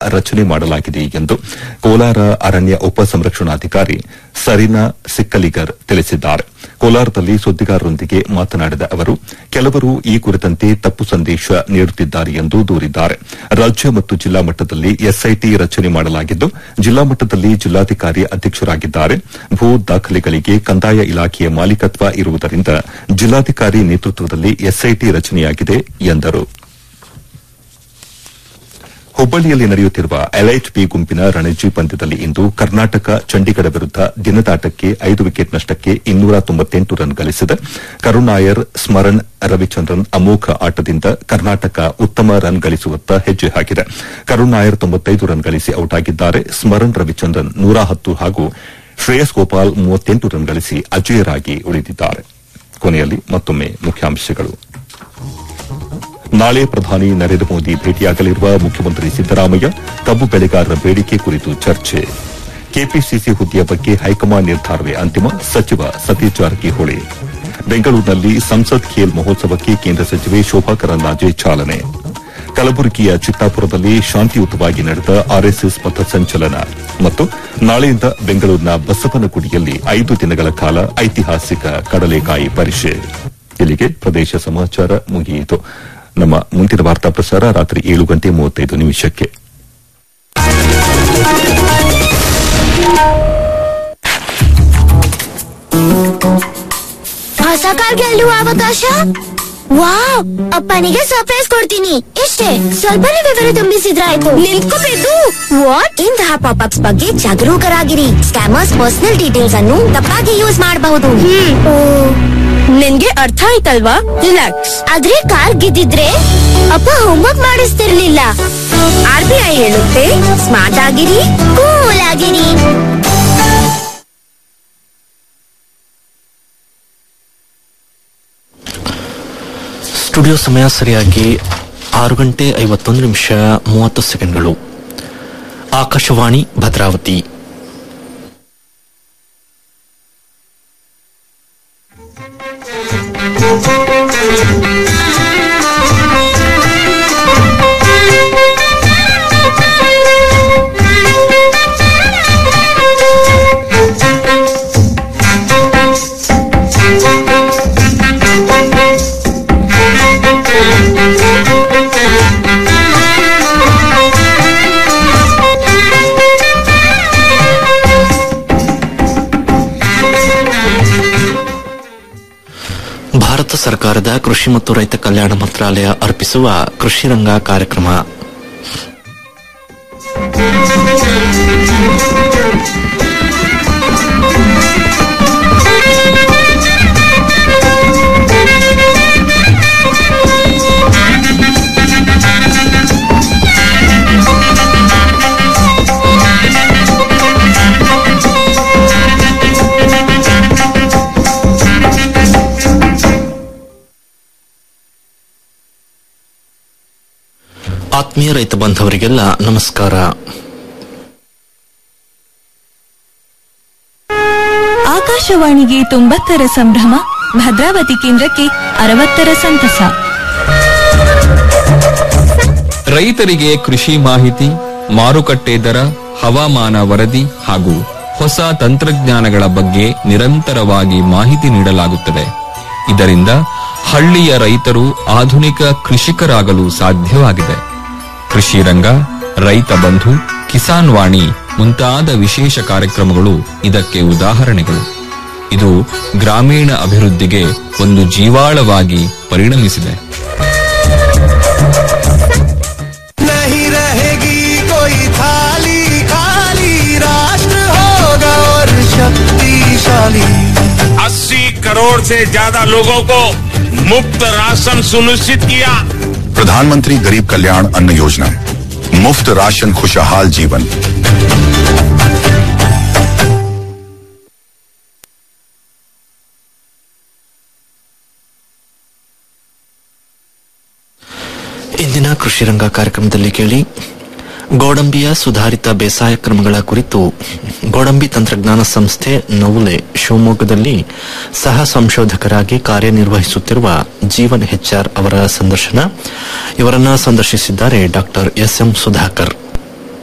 ರಚನೆ ಮಾಡಲಾಗಿದೆ ಎಂದು ಕೋಲಾರ ಅರಣ್ಯ ಉಪ ಸಂರಕ್ಷಣಾಧಿಕಾರಿ ಸರಿನಾ ಸಿಕ್ಕಲಿಗರ್ ತಿಳಿಸಿದ್ದಾರೆ ಕೋಲಾರದಲ್ಲಿ ಸುದ್ದಿಗಾರರೊಂದಿಗೆ ಮಾತನಾಡಿದ ಅವರು ಕೆಲವರು ಈ ಕುರಿತಂತೆ ತಪ್ಪು ಸಂದೇಶ ನೀಡುತ್ತಿದ್ದಾರೆ ಎಂದು ದೂರಿದ್ದಾರೆ ರಾಜ್ಯ ಮತ್ತು ಜಿಲ್ಲಾ ಮಟ್ಟದಲ್ಲಿ ಎಸ್ಐಟಿ ರಚನೆ ಮಾಡಲಾಗಿದ್ದು ಜಿಲ್ಲಾ ಮಟ್ಟದಲ್ಲಿ ಜಿಲ್ಲಾಧಿಕಾರಿ ಅಧ್ಯಕ್ಷರಾಗಿದ್ದಾರೆ ಭೂ ದಾಖಲೆಗಳಿಗೆ ಕಂದಾಯ ಇಲಾಖೆಯ ಮಾಲೀಕತ್ವ ಇರುವುದರಿಂದ ಜಿಲ್ಲಾಧಿಕಾರಿ ನೇತೃತ್ವದಲ್ಲಿ ಎಸ್ಐಟಿ ರಚನೆಯಾಗಿದೆ ಎಂದರು ಹುಬ್ಬಳ್ಳಿಯಲ್ಲಿ ನಡೆಯುತ್ತಿರುವ ಎಲ್ಎಚ್ಪಿ ಗುಂಪಿನ ರಣಜಿ ಪಂದ್ಯದಲ್ಲಿ ಇಂದು ಕರ್ನಾಟಕ ಚಂಡೀಗಢ ವಿರುದ್ಧ ದಿನದಾಟಕ್ಕೆ ಐದು ವಿಕೆಟ್ ನಷ್ಟಕ್ಕೆ ಇನ್ನೂರ ತೊಂಬತ್ತೆಂಟು ರನ್ ಗಳಿಸಿದೆ ಕರುಣಾಯರ್ ಸ್ಮರಣ್ ರವಿಚಂದ್ರನ್ ಅಮೋಘ ಆಟದಿಂದ ಕರ್ನಾಟಕ ಉತ್ತಮ ರನ್ ಗಳಿಸುವತ್ತ ಹೆಜ್ಜೆ ಹಾಕಿದೆ ಕರುಣಾಯರ್ ತೊಂಬತ್ತೈದು ರನ್ ಗಳಿಸಿ ಔಟ್ ಆಗಿದ್ದಾರೆ ಸ್ಮರಣ್ ರವಿಚಂದ್ರನ್ ನೂರ ಹತ್ತು ಹಾಗೂ ಶ್ರೇಯಸ್ ಗೋಪಾಲ್ ಮೂವತ್ತೆಂಟು ರನ್ ಗಳಿಸಿ ಅಜೇಯರಾಗಿ ಉಳಿದಿದ್ದಾರೆ ಕೊನೆಯಲ್ಲಿ ಮತ್ತೊಮ್ಮೆ ಮುಖ್ಯಾಂಶಗಳು ನಾಳೆ ಪ್ರಧಾನಿ ನರೇಂದ್ರ ಮೋದಿ ಭೇಟಿಯಾಗಲಿರುವ ಮುಖ್ಯಮಂತ್ರಿ ಸಿದ್ದರಾಮಯ್ಯ ಕಬ್ಬು ಬೆಳೆಗಾರರ ಬೇಡಿಕೆ ಕುರಿತು ಚರ್ಚೆ ಕೆಪಿಸಿಸಿ ಹುದ್ದೆಯ ಬಗ್ಗೆ ಹೈಕಮಾಂಡ್ ನಿರ್ಧಾರವೇ ಅಂತಿಮ ಸಚಿವ ಸತೀಶ್ ಜಾರಕಿಹೊಳಿ ಬೆಂಗಳೂರಿನಲ್ಲಿ ಸಂಸತ್ ಖೇಲ್ ಮಹೋತ್ಸವಕ್ಕೆ ಕೇಂದ್ರ ಸಚಿವೆ ಶೋಭಾ ಕರಂದ್ಲಾಜೆ ಚಾಲನೆ ಕಲಬುರಗಿಯ ಚಿತ್ತಾಪುರದಲ್ಲಿ ಶಾಂತಿಯುತವಾಗಿ ನಡೆದ ಆರ್ಎಸ್ಎಸ್ ಪಥಸಂಚಲನ ಮತ್ತು ನಾಳೆಯಿಂದ ಬೆಂಗಳೂರಿನ ಬಸವನಗುಡಿಯಲ್ಲಿ ಐದು ದಿನಗಳ ಕಾಲ ಐತಿಹಾಸಿಕ ಕಡಲೆಕಾಯಿ ಪರಿಷೆ ಇಲ್ಲಿಗೆ ಪ್ರದೇಶ ಸಮಾಚಾರ ಮುಗಿಯಿತು ನಮ್ಮ ಮುಂದಿನ ವಾರ್ತಾ ಪ್ರಸಾರ ರಾತ್ರಿ ಏಳು ಗಂಟೆ ಮೂವತ್ತೈದು ನಿಮಿಷಕ್ಕೆ ಹೊಸ ಕಾರ್ ಗೆಲ್ಲುವ ಅವಕಾಶ ವಾವ್ ಅಪ್ಪನಿಗೆ ಸರ್ಪ್ರೈಸ್ ಕೊಡ್ತೀನಿ ಇಷ್ಟೇ ಸ್ವಲ್ಪನೇ ವಿವರ ತುಂಬಿಸಿದ್ರಾಯ್ತು ನಿಂತ್ಕೋಬೇಕು ವಾಟ್ ಇಂತಹ ಪಾಪ್ಅಪ್ಸ್ ಬಗ್ಗೆ ಜಾಗರೂಕರಾಗಿರಿ ಸ್ಕ್ಯಾಮರ್ಸ್ ಪರ್ಸನಲ್ ಡೀಟೇಲ್ಸ್ ಅನ್ನು ತಪ್ಪಾಗಿ ಯೂಸ್ ಮಾಡಬಹುದು ನಿನ್ಗೆ ಅರ್ಥ ಆಯ್ತಲ್ವಾ ರಿಲ್ಯಾಕ್ಸ್ ಆದ್ರೆ ಕಾರ್ ಗೆದ್ದಿದ್ರೆ ಅಪ್ಪ ಹೋಮ್ವರ್ಕ್ ಮಾಡಿಸ್ತಿರ್ಲಿಲ್ಲ ಆರ್ ಬಿ ಐ ಹೇಳುತ್ತೆ ಸ್ಮಾರ್ಟ್ ಆಗಿರಿ ಕೂಲ್ ಆಗಿರಿ ಸ್ಟುಡಿಯೋ ಸಮಯ ಸರಿಯಾಗಿ ಆರು ಗಂಟೆ ಐವತ್ತೊಂದು ನಿಮಿಷ ಮೂವತ್ತು ಸೆಕೆಂಡ್ಗಳು ಆಕಾಶವಾಣಿ ಭದ್ರಾವತಿ ಭಾರತ ಸರ್ಕಾರದ ಕೃಷಿ ಮತ್ತು ರೈತ ಕಲ್ಯಾಣ ಮಂತ್ರಾಲಯ ಅರ್ಪಿಸುವ ಕೃಷಿ ರಂಗ ಕಾರ್ಯಕ್ರಮ ಆತ್ಮೀಯ ರೈತ ಬಾಂಧವರಿಗೆಲ್ಲ ನಮಸ್ಕಾರ ಆಕಾಶವಾಣಿಗೆ ತೊಂಬತ್ತರ ಸಂಭ್ರಮ ಭದ್ರಾವತಿ ಕೇಂದ್ರಕ್ಕೆ ಅರವತ್ತರ ಸಂತಸ ರೈತರಿಗೆ ಕೃಷಿ ಮಾಹಿತಿ ಮಾರುಕಟ್ಟೆ ದರ ಹವಾಮಾನ ವರದಿ ಹಾಗೂ ಹೊಸ ತಂತ್ರಜ್ಞಾನಗಳ ಬಗ್ಗೆ ನಿರಂತರವಾಗಿ ಮಾಹಿತಿ ನೀಡಲಾಗುತ್ತದೆ ಇದರಿಂದ ಹಳ್ಳಿಯ ರೈತರು ಆಧುನಿಕ ಕೃಷಿಕರಾಗಲು ಸಾಧ್ಯವಾಗಿದೆ ಕೃಷಿ ರಂಗ ರೈತ ಬಂಧು ಕಿಸಾನ್ ವಾಣಿ ಮುಂತಾದ ವಿಶೇಷ ಕಾರ್ಯಕ್ರಮಗಳು ಇದಕ್ಕೆ ಉದಾಹರಣೆಗಳು ಇದು ಗ್ರಾಮೀಣ ಅಭಿವೃದ್ಧಿಗೆ ಒಂದು ಜೀವಾಳವಾಗಿ ಪರಿಣಮಿಸಿದೆ नहीं रहेगी कोई थाली खाली राष्ट्र होगा और शक्तिशाली अस्सी करोड़ से ज्यादा लोगों को मुफ्त राशन सुनिश्चित किया प्रधानमंत्री गरीब कल्याण अन्न योजना मुफ्त राशन खुशहाल जीवन ಇಂದಿನ ಕೃಷಿ ರಂಗ ಕಾರ್ಯಕ್ರಮದಲ್ಲಿ ಕೇಳಿ ಗೋಡಂಬಿಯ ಸುಧಾರಿತ ಬೇಸಾಯ ಕ್ರಮಗಳ ಕುರಿತು ಗೋಡಂಬಿ ತಂತ್ರಜ್ಞಾನ ಸಂಸ್ಥೆ ನವುಲೆ ಶಿವಮೊಗ್ಗದಲ್ಲಿ ಸಹ ಸಂಶೋಧಕರಾಗಿ ಕಾರ್ಯನಿರ್ವಹಿಸುತ್ತಿರುವ ಜೀವನ್ ಹೆಚ್ಆರ್ ಅವರ ಸಂದರ್ಶನ ಇವರನ್ನ ಸಂದರ್ಶಿಸಿದ್ದಾರೆ ಡಾಕ್ಟರ್ ಎಸ್ ಎಂ ಸುಧಾಕರ್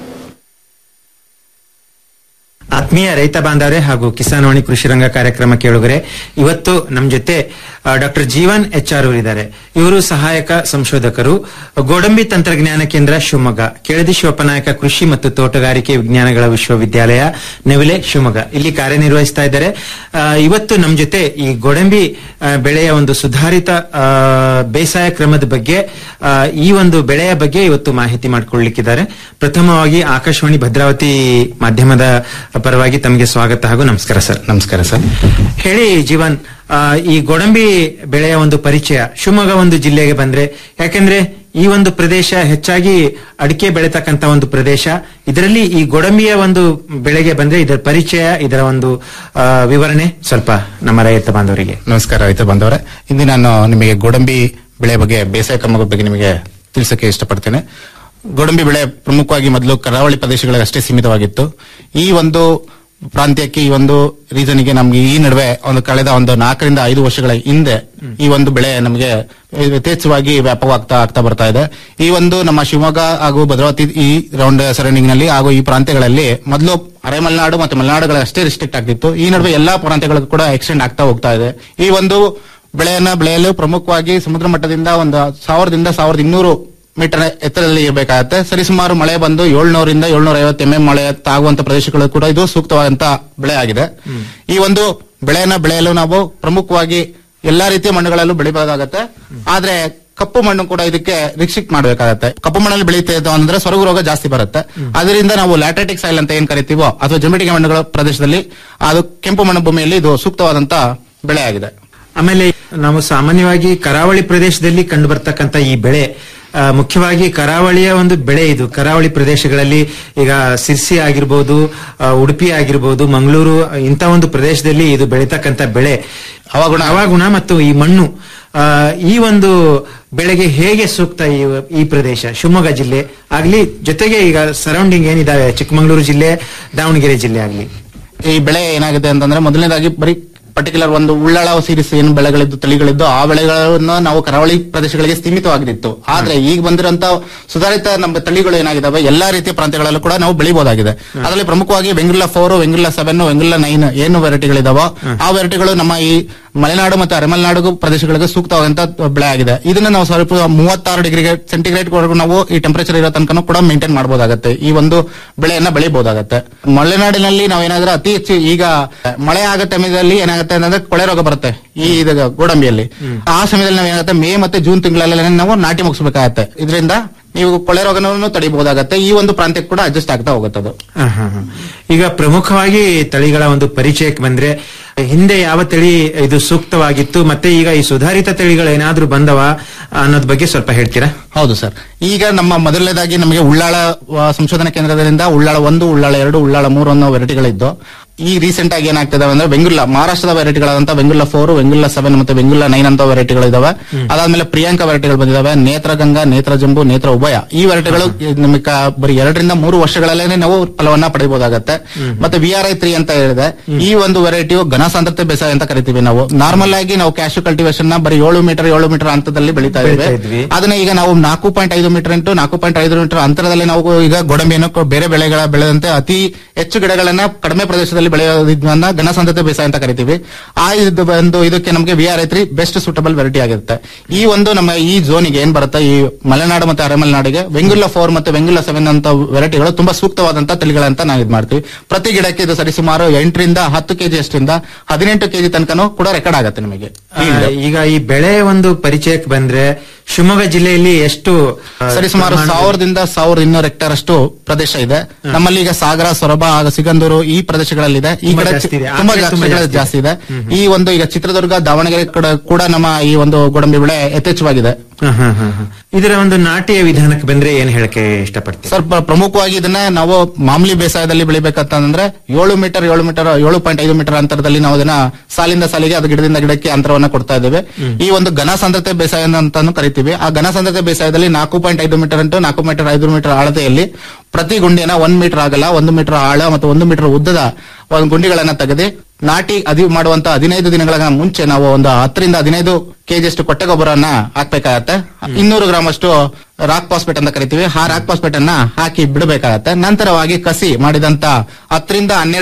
ಆತ್ಮೀಯ ರೈತ ಬಾಂಧವರೇ ಹಾಗೂ ಕಿಸಾನ್ವಾಣಿ ಕೃಷಿ ರಂಗ ಕಾರ್ಯಕ್ರಮ ಕೇಳುಗರೆ ಇವತ್ತು ನಮ್ಮ ಜೊತೆ ಡಾಕ್ಟರ್ ಜೀವನ್ ಎಚ್ ಆರ್ ಇದ್ದಾರೆ ಇವರು ಸಹಾಯಕ ಸಂಶೋಧಕರು ಗೋಡಂಬಿ ತಂತ್ರಜ್ಞಾನ ಕೇಂದ್ರ ಶಿವಮೊಗ್ಗ ಕೆಳದಿ ಶಿವಪ್ಪನಾಯಕ ಕೃಷಿ ಮತ್ತು ತೋಟಗಾರಿಕೆ ವಿಜ್ಞಾನಗಳ ವಿಶ್ವವಿದ್ಯಾಲಯ ನೆವಿಲೆ ಶಿವಮೊಗ್ಗ ಇಲ್ಲಿ ಕಾರ್ಯನಿರ್ವಹಿಸ್ತಾ ಇದ್ದಾರೆ ಆ, ಇವತ್ತು ನಮ್ಮ ಜೊತೆ ಈ ಗೋಡಂಬಿ ಆ, ಬೆಳೆಯ ಒಂದು ಸುಧಾರಿತ ಆ, ಬೇಸಾಯ ಕ್ರಮದ ಬಗ್ಗೆ ಆ, ಈ ಒಂದು ಬೆಳೆಯ ಬಗ್ಗೆ ಇವತ್ತು ಮಾಹಿತಿ ಮಾಡಿಕೊಳ್ಳಲಿಕ್ಕಿದ್ದಾರೆ ಪ್ರಥಮವಾಗಿ ಆಕಾಶವಾಣಿ ಭದ್ರಾವತಿ ಮಾಧ್ಯಮದ ಪರವಾಗಿ ತಮಗೆ ಸ್ವಾಗತ ಹಾಗೂ ನಮಸ್ಕಾರ ಸರ್ ನಮಸ್ಕಾರ ಸರ್ ಹೇಳಿ ಜೀವನ್ ಆ, ಈ ಗೋಡಂಬಿ ಬೆಳೆಯ ಒಂದು ಪರಿಚಯ ಶಿವಮೊಗ್ಗ ಒಂದು ಜಿಲ್ಲೆಗೆ ಬಂದ್ರೆ ಯಾಕಂದ್ರೆ ಈ ಒಂದು ಪ್ರದೇಶ ಹೆಚ್ಚಾಗಿ ಅಡಿಕೆ ಬೆಳೆತಕ್ಕಂತ ಒಂದು ಪ್ರದೇಶ ಇದರಲ್ಲಿ ಈ ಗೋಡಂಬಿಯ ಒಂದು ಬೆಳೆಗೆ ಬಂದ್ರೆ ಇದರ ಪರಿಚಯ ಇದರ ಒಂದು ಆ, ವಿವರಣೆ ಸ್ವಲ್ಪ ನಮ್ಮ ರೈತ ಬಾಂಧವರಿಗೆ ನಮಸ್ಕಾರ ರೈತ ಬಾಂಧವರೇ ಇಂದು ನಾನು ನಿಮಗೆ ಗೋಡಂಬಿ ಬೆಳೆ ಬಗ್ಗೆ ಬೇಸಾಯ ಕ್ರಮದ ಬಗ್ಗೆ ನಿಮಗೆ ತಿಳಿಸಕ್ಕೆ ಇಷ್ಟಪಡ್ತೇನೆ ಗೋಡಂಬಿ ಬೆಳೆ ಪ್ರಮುಖವಾಗಿ ಮೊದಲು ಕರಾವಳಿ ಪ್ರದೇಶಗಳಿಗೆ ಅಷ್ಟೇ ಸೀಮಿತವಾಗಿತ್ತು ಈ ಒಂದು ಪ್ರಾಂತ್ಯಕ್ಕೆ ಈ ಒಂದು ರೀಸನ್ಗೆ ನಮ್ಗೆ ಈ ನಡುವೆ ಒಂದು ಕಳೆದ ಒಂದು ನಾಲ್ಕರಿಂದ ಐದು ವರ್ಷಗಳ ಹಿಂದೆ ಈ ಒಂದು ಬೆಳೆ ನಮಗೆ ಯಥೇಚ್ಛವಾಗಿ ವ್ಯಾಪಕವಾಗ್ತಾ ಆಗ್ತಾ ಬರ್ತಾ ಇದೆ ಈ ಒಂದು ನಮ್ಮ ಶಿವಮೊಗ್ಗ ಹಾಗೂ ಭದ್ರಾವತಿ ಈ ರೌಂಡ್ ಸರೌಂಡಿಂಗ್ ನಲ್ಲಿ ಹಾಗೂ ಈ ಪ್ರಾಂತ್ಯಗಳಲ್ಲಿ ಮೊದಲು ಅರೆ ಮಲೆನಾಡು ಮತ್ತು ಮಲೆನಾಡುಗಳ ಅಷ್ಟೇ ರಿಸ್ಟ್ರಿಕ್ಟ್ ಆಗ್ತಿತ್ತು ಈ ನಡುವೆ ಎಲ್ಲಾ ಪ್ರಾಂತ್ಯಗಳಿಗೂ ಕೂಡ ಎಕ್ಸ್ಟೆಂಡ್ ಆಗ್ತಾ ಹೋಗ್ತಾ ಇದೆ ಈ ಒಂದು ಬೆಳೆಯನ್ನ ಬೆಳೆಯಲು ಪ್ರಮುಖವಾಗಿ ಸಮುದ್ರ ಮಟ್ಟದಿಂದ ಒಂದು ಸಾವಿರದಿಂದ ಸಾವಿರದ ಇನ್ನೂರು ಮೀಟರ್ ಎತ್ತರದಲ್ಲಿ ಇರಬೇಕಾಗತ್ತೆ ಸರಿಸುಮಾರು ಮಳೆ ಬಂದು ಏಳ್ನೂರಿಂದ ಏಳ್ನೂರ ಐವತ್ತು ಎಂ ಮಳೆ ತಾಗುವಂತ ಪ್ರದೇಶಗಳು ಕೂಡ ಇದು ಸೂಕ್ತವಾದಂತ ಬೆಳೆ ಆಗಿದೆ ಈ ಒಂದು ಬೆಳೆಯನ್ನ ಬೆಳೆಯಲು ನಾವು ಪ್ರಮುಖವಾಗಿ ಎಲ್ಲಾ ರೀತಿಯ ಮಣ್ಣುಗಳಲ್ಲೂ ಬೆಳಿಬಹುದಾಗತ್ತೆ ಆದ್ರೆ ಕಪ್ಪು ಮಣ್ಣು ಕೂಡ ಇದಕ್ಕೆ ರಿಸ್ಟ್ರಿಕ್ಟ್ ಮಾಡಬೇಕಾಗತ್ತೆ ಕಪ್ಪು ಮಣ್ಣಲ್ಲಿ ಬೆಳೀತಿದ್ದು ಅಂದ್ರೆ ಸೊರಗು ರೋಗ ಜಾಸ್ತಿ ಬರುತ್ತೆ ಅದರಿಂದ ನಾವು ಲ್ಯಾಟ್ರೆಟಿಕ್ ಸೈಲ್ ಅಂತ ಏನ್ ಕರಿತೀವೋ ಅಥವಾ ಜಮಿಟಿಗೆ ಮಣ್ಣುಗಳ ಪ್ರದೇಶದಲ್ಲಿ ಅದು ಕೆಂಪು ಮಣ್ಣು ಭೂಮಿಯಲ್ಲಿ ಇದು ಸೂಕ್ತವಾದಂತ ಬೆಳೆ ಆಗಿದೆ ಆಮೇಲೆ ನಾವು ಸಾಮಾನ್ಯವಾಗಿ ಕರಾವಳಿ ಪ್ರದೇಶದಲ್ಲಿ ಕಂಡು ಬರ್ತಕ್ಕಂತ ಈ ಬೆಳೆ ಆ, ಮುಖ್ಯವಾಗಿ ಕರಾವಳಿಯ ಒಂದು ಬೆಳೆ ಇದು ಕರಾವಳಿ ಪ್ರದೇಶಗಳಲ್ಲಿ ಈಗ ಸಿರ್ಸಿ ಆಗಿರ್ಬೋದು ಆ, ಉಡುಪಿ ಆಗಿರ್ಬೋದು ಮಂಗಳೂರು ಇಂಥ ಒಂದು ಪ್ರದೇಶದಲ್ಲಿ ಇದು ಬೆಳೀತಕ್ಕಂತ ಬೆಳೆ ಹವಾಗುಣ ಹವಾಗುಣ ಮತ್ತು ಈ ಮಣ್ಣು ಆ, ಈ ಒಂದು ಬೆಳೆಗೆ ಹೇಗೆ ಸೂಕ್ತ ಈ ಈ ಪ್ರದೇಶ ಶಿವಮೊಗ್ಗ ಜಿಲ್ಲೆ ಆಗ್ಲಿ ಜೊತೆಗೆ ಈಗ ಸರೌಂಡಿಂಗ್ ಏನಿದಾವೆ ಚಿಕ್ಕಮಗಳೂರು ಜಿಲ್ಲೆ ದಾವಣಗೆರೆ ಜಿಲ್ಲೆ ಆಗ್ಲಿ ಈ ಬೆಳೆ ಏನಾಗಿದೆ ಅಂತಂದ್ರೆ ಮೊದಲನೇದಾಗಿ ಬರೀ ಪರ್ಟಿಕ್ಯುಲರ್ ಒಂದು ಉಳ್ಳಾಳ ಸೀರಿಸ್ ಏನು ಬೆಳೆಗಳಿದ್ದು ತಳಿಗಳಿದ್ದು ಆ ಬೆಳೆಗಳನ್ನ ನಾವು ಕರಾವಳಿ ಪ್ರದೇಶಗಳಿಗೆ ಸೀಮಿತವಾಗಿತ್ತು ಆದ್ರೆ ಈಗ ಬಂದಿರೋಂತ ಸುಧಾರಿತ ನಮ್ಮ ತಳಿಗಳು ಏನಾಗಿದಾವೆ ಎಲ್ಲಾ ರೀತಿಯ ಪ್ರಾಂತ್ಯಗಳಲ್ಲೂ ಕೂಡ ನಾವು ಬೆಳಿಬಹುದಾಗಿದೆ ಅದರಲ್ಲಿ ಪ್ರಮುಖವಾಗಿ Vengurla four Vengurla seven Vengurla nine ಏನು ವೆರೈಟಿಗಳಿದಾವೋ ಆ ವೆರೈಟಿಗಳು ನಮ್ಮ ಈ ಮಲೆನಾಡು ಮತ್ತು ಅರೆಮಲೆನಾಡು ಪ್ರದೇಶಗಳಿಗೆ ಸೂಕ್ತವಾದಂತ ಬೆಳೆ ಆಗಿದೆ ಇದನ್ನ ನಾವು ಸ್ವಲ್ಪ ಮೂವತ್ತಾರು ಡಿಗ್ರಿ ಸೆಂಟಿಗ್ರೇಡ್ ವರೆಗೂ ನಾವು ಈ ಟೆಂಪರೇಚರ್ ಇರೋ ತನಕ ಕೂಡ ಮೇಂಟೈನ್ ಮಾಡಬಹುದಾಗತ್ತೆ ಈ ಒಂದು ಬೆಳೆಯನ್ನ ಬೆಳಿಬಹುದಾಗತ್ತೆ ಮಲೆನಾಡಿನಲ್ಲಿ ನಾವು ಏನಾದ್ರೆ ಅತಿ ಹೆಚ್ಚು ಈಗ ಮಳೆ ಆಗೋ ಟೈಮಲ್ಲಿ ಏನಾಗುತ್ತೆ ಅಂತಂದ್ರೆ ಕೊಳೆ ರೋಗ ಬರುತ್ತೆ ಈ ಇದು ಗೋಡಂಬಿಯಲ್ಲಿ ಆ ಸಮಯದಲ್ಲಿ ನಾವು ಏನಾಗುತ್ತೆ ಮೇ ಮತ್ತೆ ಜೂನ್ ತಿಂಗಳಲ್ಲಿ ನಾವು ನಾಟಿ ಮುಗಿಸ್ಬೇಕಾಗತ್ತೆ ಇದರಿಂದ ನೀವು ಕೊಳೆ ರೋಗನೂ ತಡಿಬಹುದಾಗತ್ತೆ ಈ ಒಂದು ಪ್ರಾಂತ್ಯಕ್ಕೆ ಕೂಡ ಅಡ್ಜಸ್ಟ್ ಆಗ್ತಾ ಹೋಗುತ್ತೆ ಅದು ಹ, ಹ, ಹ. ಈಗ ಪ್ರಮುಖವಾಗಿ ತಳಿಗಳ ಒಂದು ಪರಿಚಯಕ್ಕೆ ಬಂದ್ರೆ ಹಿಂದೆ ಯಾವ ತಳಿ ಇದು ಸೂಕ್ತವಾಗಿತ್ತು ಮತ್ತೆ ಈಗ ಈ ಸುಧಾರಿತ ತಳಿಗಳು ಏನಾದ್ರೂ ಬಂದವ ಅನ್ನೋದ್ ಬಗ್ಗೆ ಸ್ವಲ್ಪ ಹೇಳ್ತೀರಾ ಹೌದು ಸರ್ ಈಗ ನಮ್ಮ ಮೊದಲನೇದಾಗಿ ನಮಗೆ ಉಳ್ಳಾಳ ಆ, ಸಂಶೋಧನಾ ಕೇಂದ್ರದಿಂದ ಉಳ್ಳಾಳ ಒಂದು ಉಳ್ಳಾಳ ಎರಡು ಉಳ್ಳಾಳ ಮೂರು ಅನ್ನೋ ವೆರೈಟಿಗಳಿದ್ದು ಈ ರೀಸೆಂಟ್ ಆಗಿ ಏನಾಗ್ತದೆ ಅಂದ್ರೆ ಬೆಂಗುಲ್ಲ ಮಹಾರಾಷ್ಟ್ರದ ವೆರೈಟಿಗಳಾದಂತ ಬೆಂಗುಲ್ಲ ಫೋರ್ ಬೆಂಗುಲ್ಲ ಸೆವೆನ್ ಮತ್ತೆ ಬೆಂಗುಲ್ಲ ನೈನ್ ಅಂತ ವೆರೈಟಿಗಳಿದಾವೆ ಅದಾದ್ಮೇಲೆ ಪ್ರಿಯಾಂಕ ವೆರೈಟಿಗಳು ಬಂದಿದಾವೆ ನೇತ್ರಗಂಗಾ ನೇತ್ರ ಜಂಬು ನೇತ್ರ ಉಭಯ ಈ ವೆರೈಟಿಗಳು ನಮಗೆ ಕ- ಬರೀ ಎರಡರಿಂದ ಮೂರು ವರ್ಷಗಳಲ್ಲೇ ನಾವು ಫಲವನ್ನ ಪಡೆಯಬಹುದಾಗತ್ತೆ ಮತ್ತೆ ವಿ ಆರ್ ಐ ತ್ರೀ ಅಂತ ಹೇಳಿದೆ ಈ ಒಂದು ವೆರೈಟಿಯು ಘನ ಸಾಂದ್ರತೆ ಬೇಸಾಯ ಅಂತ ಕರಿತೀವಿ ನಾವು ನಾರ್ಮಲ್ ಆಗಿ ನಾವು ಕ್ಯಾಶು ಕಲ್ಟಿವೇಶನ್ ನ ಬರೀ ಏಳು ಮೀಟರ್ ಏಳು ಮೀಟರ್ ಹಂತದಲ್ಲಿ ಬೆಳೀತಾ ಬೆಳೀತಾ ಇದ್ದೇವೆ ಇದ್ವಿ. ಅದನ್ನ ಈಗ ನಾವು ನಾಲ್ಕು ಪಾಯಿಂಟ್ ಐದು ಮೀಟರ್ ಇಂಟು ನಾಲ್ಕು ಪಾಯಿಂಟ್ ಐದು ಮೀಟರ್ ಅಂತರದಲ್ಲಿ ನಾವು ಈಗ ಗೋಡಂಬಿಯನ್ನು ಕೊ- ಬೇರೆ ಬೆಳೆಗಳ ಬೆಳೆದಂತೆ ಅತಿ ಹೆಚ್ಚು ಗಿಡಗಳನ್ನ ಕಡಿಮೆ ಪ್ರದೇಶದಲ್ಲಿ ಬೆಳೆಯೋದನ್ನ ಘನ ಸಾಂದ್ರತೆ ಬೇಸಾಯ ಅಂತ ಕರಿತೀವಿ ಆ ಇದು ಒಂದು ಇದಕ್ಕೆ ನಮಗೆ V R I three best suitable variety ಆಗಿರುತ್ತೆ ಈ ಒಂದು ನಮ್ಮ ಈ ಝೋನಿಗೆ ಏನ್ ಬರುತ್ತೆ ಈ ಮಲೆನಾಡು ಮತ್ತೆ ಅರೆಮಲೆನಾಡಿಗೆ ವೆಂಗುಲ್ಲ ಫೋರ್ ಮತ್ತೆ ವೆಂಗುಲ್ಲ ಸೆವೆನ್ ಅಂತ ವೆರೈಟಿಗಳು ತುಂಬಾ ಸೂಕ್ತವಾದಂತ ತಳಿಗಳಂತ ನಾವು ಇದು ಮಾಡ್ತೀವಿ ಪ್ರತಿ ಗಿಡಕ್ಕೆ ಇದು ಸರಿಸುಮಾರು ಎಂಟರಿಂದ ಹತ್ತು ಕೆಜಿ ಅಷ್ಟಿಂದ ಹದಿನೆಂಟು ಕೆಜಿ ತನಕನೂ ಕೂಡ ರೆಕಾರ್ಡ್ ಆಗುತ್ತೆ ನಿಮಗೆ ಆ, ಈಗ ಈ ಬೆಳೆ ಒಂದು ಪರಿಚಯಕ್ಕೆ ಬಂದ್ರೆ ಶಿವಮೊಗ್ಗ ಜಿಲ್ಲೆಯಲ್ಲಿ ಎಷ್ಟು ಆ, ಸರಿಸುಮಾರು ಪ್ರಮಾಣದಲ್ಲಿ- ಸಾವಿರದಿಂದ ಸಾವಿರದ ಇನ್ನೂರು ಹೆಕ್ಟೇರ್ ಅಷ್ಟು ಪ್ರದೇಶ ಇದೆ ನಮ್ಮಲ್ಲಿ ಈಗ ಸಾಗರ ಸೊರಬ ಹಾಗೂ ಸಿಗಂದೂರು ಈ ಪ್ರದೇಶಗಳಲ್ಲಿದೆ ಈ ತುಂಬಾ ಕಡೆ ಜಾಸ್ತಿ ಇದೆ. ಆ ತುಂಬಾ ಕಡೆ ತುಂಬಾ ಜಾಸ್ತಿ ಜಾಸ್ತಿ ಜಾಸ್ತಿ ಇದೆ ಈ ಒಂದು ಈಗ ಚಿತ್ರದುರ್ಗ ದಾವಣಗೆರೆ ಕಡೆ ಕೂಡ ನಮ್ಮ ಈ ಒಂದು ಗೋಡಂಬಿ ಬೆಳೆ ಯಥೇಚ್ಛವಾಗಿದೆ ಹ, ಹ, ಹ, ಹ. ಇದರ ಒಂದು ನಾಟಿಯ ವಿಧಾನಕ್ಕೆ ಬಂದ್ರೆ ಏನ್ ಹೇಳಕ್ಕೆ ಇಷ್ಟಪಡ್ತೀವಿ ಸ್ವಲ್ಪ ಪ್ರಮುಖವಾಗಿ ಇದನ್ನ ನಾವು ಮಾಮೂಲಿ ಬೇಸಾಯದಲ್ಲಿ ಬೆಳಿಬೇಕಂತಂದ್ರೆ ಏಳು ಮೀಟರ್ ಏಳು ಮೀಟರ್ ಏಳು ಪಾಯಿಂಟ್ ಐದು ಮೀಟರ್ ಅಂತರದಲ್ಲಿ ನಾವು ಅದನ್ನ ಸಾಲಿಂದ ಸಾಲಿಗೆ ಅದು ಗಿಡದಿಂದ ಗಿಡಕ್ಕೆ ಅಂತರವನ್ನ ಕೊಡ್ತಾ ಇದ್ದೇವೆ ಈ ಒಂದು ಘನ ಸಾಂದ್ರತೆ ಬೇಸಾಯ ಅಂತಾನು ಕರಿತೀವಿ ಆ ಘನ ಸಾಂದ್ರತೆ ಬೇಸಾಯದಲ್ಲಿ ನಾಲ್ಕು ಪಾಯಿಂಟ್ ಐದು ಮೀಟರ್ ಇಂಟು ನಾಲ್ಕು ಮೀಟರ್ ಐದು ಮೀಟರ್ ಅಳತೆಯಲ್ಲಿ ಪ್ರತಿ ಗುಂಡಿಯನ್ನ ಒಂದ್ ಮೀಟರ್ ಆಗಲ್ಲ ಒಂದು ಮೀಟರ್ ಆಳ ಮತ್ತು ಒಂದು ಮೀಟರ್ ಉದ್ದದ ಒಂದು ಗುಂಡಿಗಳನ್ನ ತೆಗೆದು ನಾಟಿ ಅದಿ ಮಾಡುವಂತ ಹದಿನೈದು ದಿನಗಳ ಮುಂಚೆ ನಾವು ಒಂದು ಹತ್ತರಿಂದ ಹದಿನೈದು ಕೆಜಿ ಅಷ್ಟು ಕೊಟ್ಟೆ ಗೊಬ್ಬರವನ್ನ ಹಾಕ್ಬೇಕಾಗತ್ತೆ ಇನ್ನೂರು ಗ್ರಾಮ್ ಅಷ್ಟು ರಾಕ್ ಪಾಸ್ಪೇಟ್ ಅಂತ ಕರಿತೀವಿ ಆ ರಾಕ್ ಪಾಸ್ಪೇಟ್ ಅನ್ನ ಹಾಕಿ ಬಿಡಬೇಕಾಗತ್ತೆ ನಂತರವಾಗಿ ಕಸಿ ಮಾಡಿದಂತ ಹತ್ತರಿಂದ ಹನ್ನೆರಡು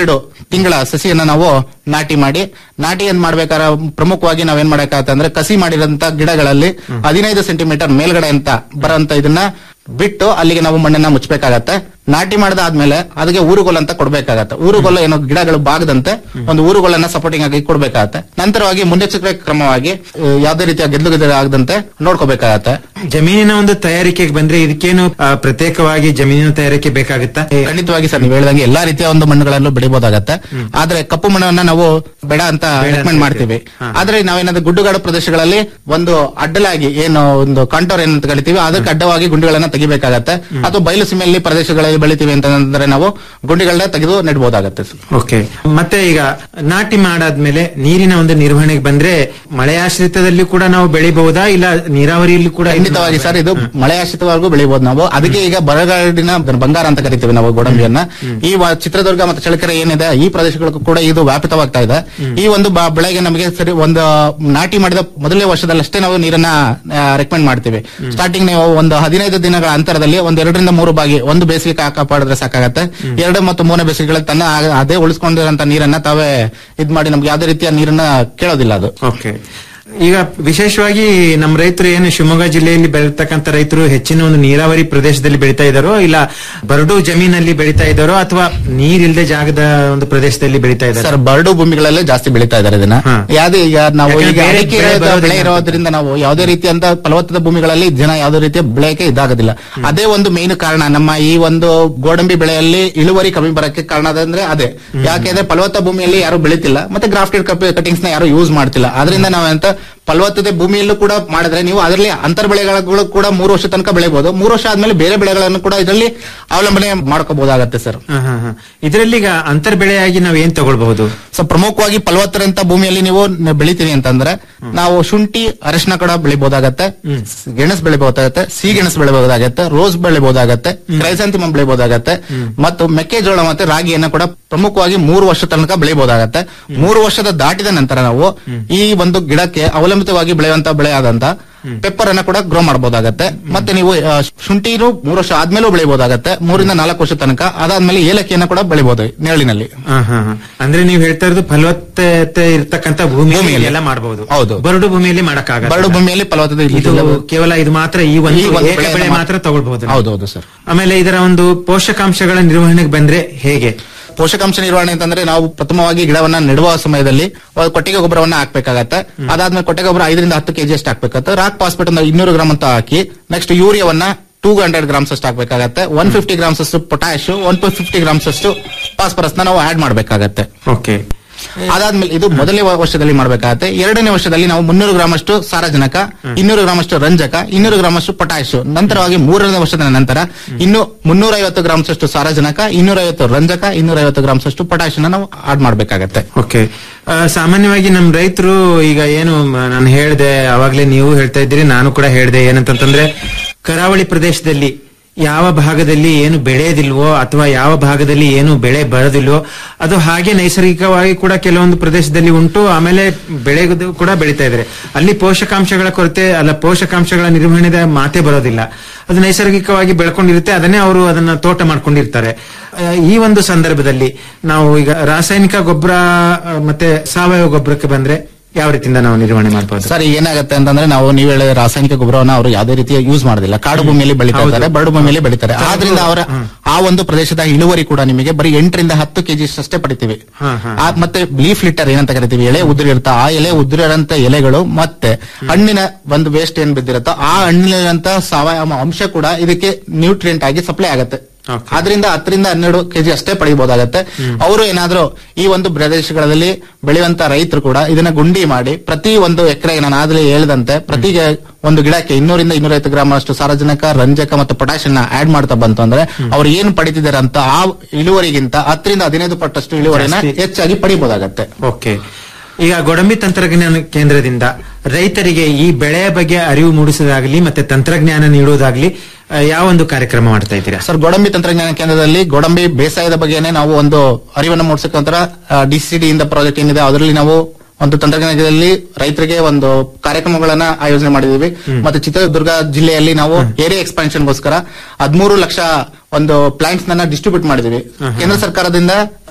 ತಿಂಗಳ ಸಸಿಯನ್ನ ನಾವು ನಾಟಿ ಮಾಡಿ ನಾಟಿ ಏನ್ ಮಾಡ್ಬೇಕಾದ್ರೆ ಪ್ರಮುಖವಾಗಿ ನಾವೇನ್ ಮಾಡಬೇಕಾಗತ್ತೆ ಅಂದ್ರೆ ಕಸಿ ಮಾಡಿದಂತ ಗಿಡಗಳಲ್ಲಿ ಹದಿನೈದು ಸೆಂಟಿಮೀಟರ್ ಮೇಲ್ಗಡೆ ಅಂತ ಬರೋಂತ ಇದನ್ನ ಬಿಟ್ಟು ಅಲ್ಲಿಗೆ ನಾವು ಮಣ್ಣನ್ನ ಮುಚ್ಚಬೇಕಾಗತ್ತೆ ನಾಟಿ ಮಾಡಿದಾದ್ಮೇಲೆ ಅದಕ್ಕೆ ಊರುಗೊಲ್ಲ ಅಂತ ಕೊಡ್ಬೇಕಾಗತ್ತೆ ಊರುಗೊಲ್ಲ ಏನೋ ಗಿಡಗಳು ಬಾಗದಂತೆ ಒಂದು ಊರುಗೊಲ್ಲನ್ನ ಸಪೋರ್ಟಿಂಗ್ ಆಗಿ ಕೊಡ್ಬೇಕಾಗತ್ತೆ ನಂತರವಾಗಿ ಮುನ್ನೆಚ್ಚರಿಕೆ ಕ್ರಮವಾಗಿ ಆ, ಯಾವುದೇ ರೀತಿಯ ಗೆದ್ಲು ಗೆದ್ದು ಆಗದಂತೆ ನೋಡ್ಕೋಬೇಕಾಗತ್ತೆ ಜಮೀನಿನ ಒಂದು ತಯಾರಿಕೆಗೆ ಬಂದ್ರೆ ಇದಕ್ಕೇನು ಆ, ಪ್ರತ್ಯೇಕವಾಗಿ ಜಮೀನಿನ ತಯಾರಿಕೆ ಬೇಕಾಗುತ್ತಾ ಖಂಡಿತವಾಗಿ ಸರ್ ನೀವು ಹೇಳಿದಂಗೆ ಎಲ್ಲಾ ರೀತಿಯ ಒಂದು ಮಣ್ಣುಗಳನ್ನು ಬೆಳಿಬಹುದಾಗತ್ತೆ ಆದ್ರೆ ಕಪ್ಪು ಮಣ್ಣನ್ನ ನಾವು ಬೇಡ ಅಂತ ರೆಕಮೆಂಡ್ ಮಾಡ್ತೀವಿ ಆದ್ರೆ ನಾವೇನಾದ್ರೂ ಗುಡ್ಡುಗಾಡು ಪ್ರದೇಶಗಳಲ್ಲಿ ಒಂದು ಅಡ್ಡಲಾಗಿ ಏನು ಒಂದು ಕಾಂಟೋರ್ ಏನಂತ ಕರಿತೀವಿ ಅದಕ್ಕೆ ಅಡ್ಡವಾಗಿ ಗುಂಡಿಗಳನ್ನ ತೆಗಿಬೇಕಾಗತ್ತೆ ಅಥವಾ ಬಯಲು ಸೀಮೆಯಲ್ಲಿ ಪ್ರದೇಶಗಳಲ್ಲಿ ಬೆಳಿತೀವಿ ಅಂತಂದ್ರೆ ನಾವು ಗುಂಡಿಗಳನ್ನ ತೆಗೆದು ನೆಡಬಹುದಾಗತ್ತೆ ಸರ್ ಓಕೆ ಮತ್ತೆ ಈಗ ನಾಟಿ ಮಾಡಾದ್ಮೇಲೆ ನೀರಿನ ಒಂದು ನಿರ್ವಹಣೆಗೆ ಬಂದ್ರೆ ಮಳೆಯಾಶ್ರಿತದಲ್ಲಿ ಕೂಡ ನಾವು ಬೆಳಿಬಹುದಾ ಇಲ್ಲ ನೀರಾವರಿಯಲ್ಲಿ ಕೂಡ ಖಂಡಿತವಾಗಿ ಸರ್ ಇದು ಮಳೆ ಆಶ್ರಿತವರೆಗೂ ಬೆಳಿಬಹುದು ನಾವು ಅದಕ್ಕೆ ಈಗ ಬರಗಾಡಿನ ಬಂಗಾರ ಅಂತ ಕರಿತೀವಿ ನಾವು ಗೋಡಂಬಿಯನ್ನ ಈ ವ- ಚಿತ್ರದುರ್ಗ ಮತ್ತು ಚಳ್ಳಕೆರೆ ಏನಿದೆ ಈ ಪ್ರದೇಶಗಳಿಗೂ ಕೂಡ ಇದು ವ್ಯಾಪಿತವಾಗ್ತಾ ಇದೆ ಈ ಒಂದು ಬ- ಬೆಳೆಗೆ ನಮಗೆ ಸರಿ ಒಂದು ನಾಟಿ ಮಾಡಿದ ಮೊದಲನೇ ವರ್ಷದಲ್ಲಷ್ಟೇ ನಾವು ನೀರನ್ನ ರೆಕಮೆಂಡ್ ಮಾಡ್ತೀವಿ ಸ್ಟಾರ್ಟಿಂಗ್ ನೀವು ಒಂದು ಹದಿನೈದು ದಿನಗಳ ಅಂತರದಲ್ಲಿ ಒಂದು ಎರಡರಿಂದ ಮೂರು ಬಾಗಿ ಒಂದು ಬೇಸಿಗೆ ಕಾ- ಕಾಪಾಡಿದ್ರೆ ಸಾಕಾಗತ್ತೆ ಎರಡು ಮತ್ತು ಮೂರನೇ ಬೇಸಿಗೆಗಳ ತನ್ನ ಆ- ಅದೇ ಉಳಿಸ್ಕೊಂಡಿರೋಂತ ನೀರನ್ನ ತಾವೇ ಇದ್ ಮಾಡಿ ನಮ್ಗೆ ಯಾವುದೇ ರೀತಿಯ ನೀರನ್ನ ಕೇಳೋದಿಲ್ಲ ಅದು ಓಕೆ ಈಗ ವಿಶೇಷವಾಗಿ ನಮ್ಮ ರೈತರು ಏನು ಶಿವಮೊಗ್ಗ ಜಿಲ್ಲೆಯಲ್ಲಿ ಬೆಳೀತಕ್ಕಂತ ರೈತರು ಹೆಚ್ಚಿನ ಒಂದು ನೀರಾವರಿ ಪ್ರದೇಶದಲ್ಲಿ ಬೆಳೀತಾ ಇದ್ದಾರೋ ಇಲ್ಲ ಬರಡು ಜಮೀನಲ್ಲಿ ಬೆಳೀತಾ ಇದ್ದಾರೋ ಅಥವಾ ನೀರಿಲ್ಲದೆ ಜಾಗದ ಒಂದು ಪ್ರದೇಶದಲ್ಲಿ ಬೆಳೀತಾ ಇದ್ದಾರೆ ಸರ್ ಬರಡು ಭೂಮಿಗಳಲ್ಲೇ ಜಾಸ್ತಿ ಬೆಳೀತಾ ಇದಾರೆ ಇದನ್ನ ಯಾವ್ದೇ ಈಗ ನಾವು ಯಾಕಂದ್ರೆ ಈಗ ಬೇರೆ ಅಡಿಕೆ ಬೆಳೆ ಇರೋದು- ಬರೋದಿಲ್ಲ ಬೆಳೆ ಇರೋದ್ರಿಂದ ನಾವು ಯಾವುದೇ ರೀತಿಯಂತ ಫಲವತ್ತದ ಭೂಮಿಗಳಲ್ಲಿ ಜನ ಯಾವುದೇ ರೀತಿಯ ಬೆಳೆಯಕ್ಕೆ ಇದಾಗೋದಿಲ್ಲ ಅದೇ ಒಂದು ಮೇನ್ ಕಾರಣ ನಮ್ಮ ಈ ಒಂದು ಗೋಡಂಬಿ ಬೆಳೆಯಲ್ಲಿ ಇಳುವರಿ ಕಮ್ಮಿ ಬರಕ್ಕೆ ಕಾರಣ ಅಂದ್ರೆ ಅದೇ ಯಾಕೆಂದ್ರೆ ಫಲವತ್ತ ಭೂಮಿಯಲ್ಲಿ ಯಾರು ಬೆಳಿತಿಲ್ಲ ಮತ್ತೆ ಗ್ರಾಫ್ಟೆಡ್ ಕಟಿಂಗ್ಸ್ ನ ಯಾರು ಯೂಸ್ ಮಾಡ್ತಿಲ್ಲ ಅದರಿಂದ ನಾವಂತ ಫಲವತ್ತತೆ ಭೂಮಿಯಲ್ಲೂ ಕೂಡ ಮಾಡಿದ್ರೆ ನೀವು ಅದರಲ್ಲಿ ಅಂತರ್ ಬೆಳೆಗಳು ಕೂಡ ಮೂರು ವರ್ಷ ತನಕ ಬೆಳಿಬಹುದು ಮೂರು ವರ್ಷ ಆದ್ಮೇಲೆ ಬೇರೆ ಬೆಳೆಗಳನ್ನು ಕೂಡ ಇದರಲ್ಲಿ ಅವಲಂಬನೆ ಮಾಡ್ಕೋಬಹುದಾಗತ್ತೆ ಸರ್ ಇದರಲ್ಲಿ ಈಗ ಅಂತರ್ ಬೆಳೆಯಾಗಿ ನಾವು ಏನ್ ತಗೊಳ್ಬಹುದು ಸೊ ಪ್ರಮುಖವಾಗಿ ಫಲವತ್ತರಂತ ಭೂಮಿಯಲ್ಲಿ ನೀವು ನ- ಬೆಳಿತೀರಿ ಅಂತಂದ್ರೆ ನಾವು ಶುಂಠಿ ಅರಿಶಿನ ಕೂಡ ಬೆಳಿಬಹುದಾಗತ್ತೆ ಗೆಣಸು ಬೆಳಿಬಹುದಾಗತ್ತೆ ಸಿಗೆಣಸು ಬೆಳಿಬಹುದಾಗತ್ತೆ ರೋಸ್ ಬೆಳಿಬಹುದಾಗತ್ತೆ ಕ್ರೈಸಂತಿಮಮ್ ಬೆಳಿಬಹುದಾಗತ್ತೆ ಮತ್ತು ಮೆಕ್ಕೆಜೋಳ ಮತ್ತೆ ರಾಗಿಯನ್ನ ಕೂಡ ಪ್ರಮುಖವಾಗಿ ಮೂರು ವರ್ಷ ತನಕ ಬೆಳಿಬಹುದಾಗತ್ತೆ ಮೂರು ವರ್ಷದ ದಾಟಿದ ನಂತರ ನಾವು ಈ ಒಂದು ಗಿಡಕ್ಕೆ ಅವಲಂಬಿತವಾಗಿ ಬೆಳೆಯುವಂತ ಬೆಳೆ ಆದಂತ ಪೆಪ್ಪರ್ ಅನ್ನ ಕೂಡ ಗ್ರೋ ಮಾಡಬಹುದಾಗತ್ತೆ ಮತ್ತೆ ನೀವು ಆ, ಶುಂಠಿನು ಮೂರು ವರ್ಷ ಆದ್ಮೇಲೂ ಬೆಳಿಬಹುದಾಗತ್ತೆ ಮೂರಿಂದ ನಾಲ್ಕು ವರ್ಷ ತನಕ ಅದಾದ್ಮೇಲೆ ಏಲಕ್ಕಿಯನ್ನ ಕೂಡ ಬೆಳಿಬಹುದು ನೆರಳಿನಲ್ಲಿ ಹಾ, ಹಾ, ಹಾ. ಅಂದ್ರೆ ನೀವು ಹೇಳ್ತಾ ಇರೋದು ಫಲವತ್ತತೆ ಇರ್ತಕ್ಕಂತ ಭೂಮಿಯಲ್ಲಿ ಎಲ್ಲ ಮಾಡಬಹುದು ಹೌದು. ಬರಡು ಭೂಮಿಯಲ್ಲಿ ಮಾಡಕ್ಕಾಗಲ್ಲ ಬರಡು ಭೂಮಿಯಲ್ಲಿ ಫಲವತ್ತತೆ ಇದು ಇರ್ಲಿಲ್ಲ. ಕೇವಲ ಇದು ಮಾತ್ರ ಈ ಒಂದು ಈ ಒಂದು ಏಕ ಬೆಳೆಯನ್ನ ಬೆಳೆ ಮಾತ್ರ- ಮಾತ್ರ ತಗೊಳ್ಬಹುದು ಹೌದೌದು ಸರ್ ಆಮೇಲೆ ಇದರ ಒಂದು ಪೋಷಕಾಂಶಗಳ ನಿರ್ವಹಣೆಗೆ ಬಂದ್ರೆ ಹೇಗೆ ಪೋಷಕಾಂಶ ನಿರ್ವಹಣೆ ಅಂತಂದ್ರೆ ನಾವು ಪ್ರಥಮವಾಗಿ ಗಿಡವನ್ನ ನೆಡುವ ಸಮಯದಲ್ಲಿ ಒಂದು ಕೊಟ್ಟಿಗೆ ಗೊಬ್ಬರವನ್ನ ಹಾಕ್ಬೇಕಾಗತ್ತೆ ಅದಾದ್ಮೇಲೆ ಕೊಟ್ಟಿಗೆ ಗೊಬ್ಬರ ಐದರಿಂದ ಹತ್ತು ಕೆಜಿ ಅಷ್ಟು ಹಾಕ್ಬೇಕಾಗತ್ತೆ ರಾಕ್ ಫಾಸ್ಫೇಟ್ ಒಂದು ಇನ್ನೂರು ಗ್ರಾಮ್ ಅಂತ ಹಾಕಿ ನೆಕ್ಸ್ಟ್ ಯೂರಿಯಾವನ್ನ ಟೂ ಹಂಡ್ರೆಡ್ ಗ್ರಾಮ್ಸ್ ಅಷ್ಟು ಹಾಕ್ಬೇಕಾಗತ್ತೆ ಒನ್ ಫಿಫ್ಟಿ ಗ್ರಾಮ್ಸ್ ಅಷ್ಟು ಪೊಟ್ಯಾಶ್ ಒನ್ ಫಿಫ್ಟಿ ಗ್ರಾಮ್ಸ್ ಅಷ್ಟು ಫಾಸ್ಫರಸ್ ನಾವು ಆಡ್ ಮಾಡ್ಬೇಕಾಗತ್ತೆ ಓಕೆ ಅದಾದ್ಮೇಲೆ ಇದು ಮೊದಲನೇ ವರ್ಷದಲ್ಲಿ ಮಾಡಬೇಕಾಗತ್ತೆ ಎರಡನೇ ವರ್ಷದಲ್ಲಿ ನಾವು ಮುನ್ನೂರು ಗ್ರಾಮ್ ಅಷ್ಟು ಸಾರಜನಕ ಇನ್ನೂರು ಗ್ರಾಮ್ ಅಷ್ಟು ರಂಜಕ ಇನ್ನೂರು ಗ್ರಾಮ್ ಅಷ್ಟು ಪೊಟ್ಯಾಶ್ ನಂತರವಾಗಿ ಮೂರನೇ ವರ್ಷದ ನಂತರ ಇನ್ನು ಮುನ್ನೂರ ಐವತ್ತು ಗ್ರಾಮ್ಸ್ ಅಷ್ಟು ಸಾರಜನಕ ಇನ್ನೂರ ಐವತ್ತು ರಂಜಕ ಇನ್ನೂರ ಐವತ್ತು ಗ್ರಾಮ್ಸ್ ಅಷ್ಟು ಪೊಟ್ಯಾಶ್ ನಾವು ಆಡ್ ಮಾಡ್ಬೇಕಾಗತ್ತೆ ಓಕೆ ಆ, ಸಾಮಾನ್ಯವಾಗಿ ನಮ್ ರೈತರು ಈಗ ಏನು ಮ- ನಾನು ಹೇಳ್ದೆ ಅವಾಗ್ಲೇ ನೀವು ಹೇಳ್ತಾ ಇದ್ದೀರಿ ನಾನು ಕೂಡ ಹೇಳ್ದೆ ಏನಂತಂದ್ರೆ ಕರಾವಳಿ ಪ್ರದೇಶದಲ್ಲಿ ಯಾವ ಭಾಗದಲ್ಲಿ ಏನು ಬೆಳೆಯೋದಿಲ್ವೋ ಅಥವಾ ಯಾವ ಭಾಗದಲ್ಲಿ ಏನು ಬೆಳೆ ಬರೋದಿಲ್ವೋ ಅದು ಹಾಗೆ ನೈಸರ್ಗಿಕವಾಗಿ ಕೂಡ ಕೆಲವೊಂದು ಪ್ರದೇಶದಲ್ಲಿ ಉಂಟು ಆಮೇಲೆ ಬೆಳೆಗೂ ಕೂಡ ಬೆಳೀತಾ ಇದ್ದಾರೆ ಅಲ್ಲಿ ಪೋಷಕಾಂಶಗಳ ಕೊರತೆ ಅಲ್ಲ ಪೋಷಕಾಂಶಗಳ ನಿರ್ವಹಣೆದ ಮಾತೆ ಬರೋದಿಲ್ಲ ಅದು ನೈಸರ್ಗಿಕವಾಗಿ ಬೆಳ್ಕೊಂಡಿರುತ್ತೆ ಅದನ್ನೇ ಅವರು ಅದನ್ನ ತೋಟ ಮಾಡ್ಕೊಂಡಿರ್ತಾರೆ ಆ, ಈ ಒಂದು ಸಂದರ್ಭದಲ್ಲಿ ನಾವು ಈಗ ರಾಸಾಯನಿಕ ಗೊಬ್ಬರ ಆ, ಮತ್ತೆ ಸಾವಯವ ಗೊಬ್ಬರಕ್ಕೆ ಬಂದ್ರೆ ಯಾವ ರೀತಿಯಿಂದ ನಾವು ನಿರ್ವಹಣೆ ಮಾಡಬಹುದು ಸರ್ ಈಗ ಏನಾಗುತ್ತೆ ಅಂತಂದ್ರೆ ನಾವು ನೀವು ಹೇಳಿದ ರಾಸಾಯನಿಕ ಗೊಬ್ಬರವನ್ನ ಅವರು ಯಾವುದೇ ರೀತಿಯ ಯೂಸ್ ಮಾಡೋದಿಲ್ಲ ಕಾಡು ಭೂಮಿಯಲ್ಲಿ ಬೆಳೀತಾ ಹೌದು. ಇದ್ದಾರೆ ಬರಡು ಭೂಮಿಯಲ್ಲಿ ಬೆಳೀತಾರೆ ಆದ್ರಿಂದ ಅವರ ಆ ಒಂದು ಪ್ರದೇಶದ ಇಳುವರಿ ಕೂಡ ನಿಮಗೆ ಬರೀ ಎಂಟರಿಂದ ಹತ್ತು ಕೆಜಿ ಅಷ್ಟೇ ಪಡಿತೀವಿ ಹಾ, ಹಾ. ಆ, ಮತ್ತೆ ಲೀಫ್ ಲಿಟರ್ ಏನಂತ ಕರಿತೀವಿ ಎಲೆ ಉದುರಿರುತ್ತ ಆ ಎಲೆ ಉದುರಿರಂತ ಎಲೆಗಳು ಮತ್ತೆ ಹಣ್ಣಿನ ಒಂದು ವೇಸ್ಟ್ ಏನ್ ಬಿದ್ದಿರುತ್ತೋ ಆ ಹಣ್ಣಿನಂತ ಸಾವಯವ ಅಂಶ ಕೂಡ ಇದಕ್ಕೆ ನ್ಯೂಟ್ರಿಯೆಂಟ್ ಆಗಿ ಸಪ್ಲೈ ಆಗುತ್ತೆ ಆದ್ರಿಂದ ಹತ್ತರಿಂದ ಹನ್ನೆರಡು ಕೆಜಿ ಅಷ್ಟೇ ಪಡಿಬಹುದಾಗತ್ತೆ ಅವರು ಏನಾದ್ರೂ ಈ ಒಂದು ಪ್ರದೇಶಗಳಲ್ಲಿ ಬೆಳೆಯುವಂತ ರೈತರು ಕೂಡ ಇದನ್ನ ಗುಂಡಿ ಮಾಡಿ ಪ್ರತಿ ಒಂದು ಎಕರೆಗೆ ನಾನು ಆಗ್ಲೇ ಹೇಳಿದಂತೆ ಪ್ರತಿ ಒಂದು ಗಿಡಕ್ಕೆ ಇನ್ನೂರಿಂದ ಇನ್ನೂರೈವತ್ತು ಗ್ರಾಮ್ ಅಷ್ಟು ಸಾರಜನಕ ರಂಜಕ ಮತ್ತು ಪೊಟ್ಯಾಷಿಯಂ ಆಡ್ ಮಾಡ್ತಾ ಬಂತು ಅಂದ್ರೆ ಅವ್ರು ಏನು ಪಡಿತಿದ್ದಾರೆ ಅಂತ ಆ ಇಳುವರಿಗಿಂತ ಹತ್ತರಿಂದ ಹದಿನೈದು ಪಟ್ಟಷ್ಟು ಇಳುವರಿನ ಜಾಸ್ತಿ. ಹೆಚ್ಚಾಗಿ ಪಡಿಬಹುದಾಗತ್ತೆ ಓಕೆ ಈಗ ಗೊಡಂಬಿ ತಂತ್ರಜ್ಞಾನ ಕೇಂದ್ರದಿಂದ ರೈತರಿಗೆ ಈ ಬೆಳೆಯ ಬಗ್ಗೆ ಅರಿವು ಮೂಡಿಸೋದಾಗ್ಲಿ ಮತ್ತೆ ತಂತ್ರಜ್ಞಾನ ನೀಡುವುದಾಗ್ಲಿ ಆ, ಯಾವ ಒಂದು ಕಾರ್ಯಕ್ರಮ ಮಾಡ್ತಾ ಇದ್ದೀರಾ ಸರ್ ಗೋಡಂಬಿ ತಂತ್ರಜ್ಞಾನ ಕೇಂದ್ರದಲ್ಲಿ ಗೋಡಂಬಿ ಬೇಸಾಯದ ಬಗ್ಗೆನೇ ನಾವು ಒಂದು ಅರಿವನ್ನು ಮೂಡಿಸೋಕಂತರ ಡಿಸಿಡಿ ಇಂದ ಪ್ರಾಜೆಕ್ಟ್ ಏನಿದೆ ಅದರಲ್ಲಿ ನಾವು ಒಂದು ತಂತ್ರಜ್ಞಾನದಲ್ಲಿ ರೈತರಿಗೆ ಒಂದು ಕಾರ್ಯಕ್ರಮಗಳನ್ನ ಆಯೋಜನೆ ಮಾಡಿದೀವಿ ಮತ್ತೆ ಚಿತ್ರದುರ್ಗ ಜಿಲ್ಲೆಯಲ್ಲಿ ನಾವು ಏರಿಯಾ ಎಕ್ಸ್ಪಾನ್ಷನ್ಗೋಸ್ಕರ ಹದಿಮೂರು ಲಕ್ಷ ಒಂದು ಪ್ಲಾಂಟ್ಸ್ ನನ್ನ ಡಿಸ್ಟ್ರಿಬ್ಯೂಟ್ ಮಾಡಿದೀವಿ ಕೇಂದ್ರ ಸರ್ಕಾರದಿಂದ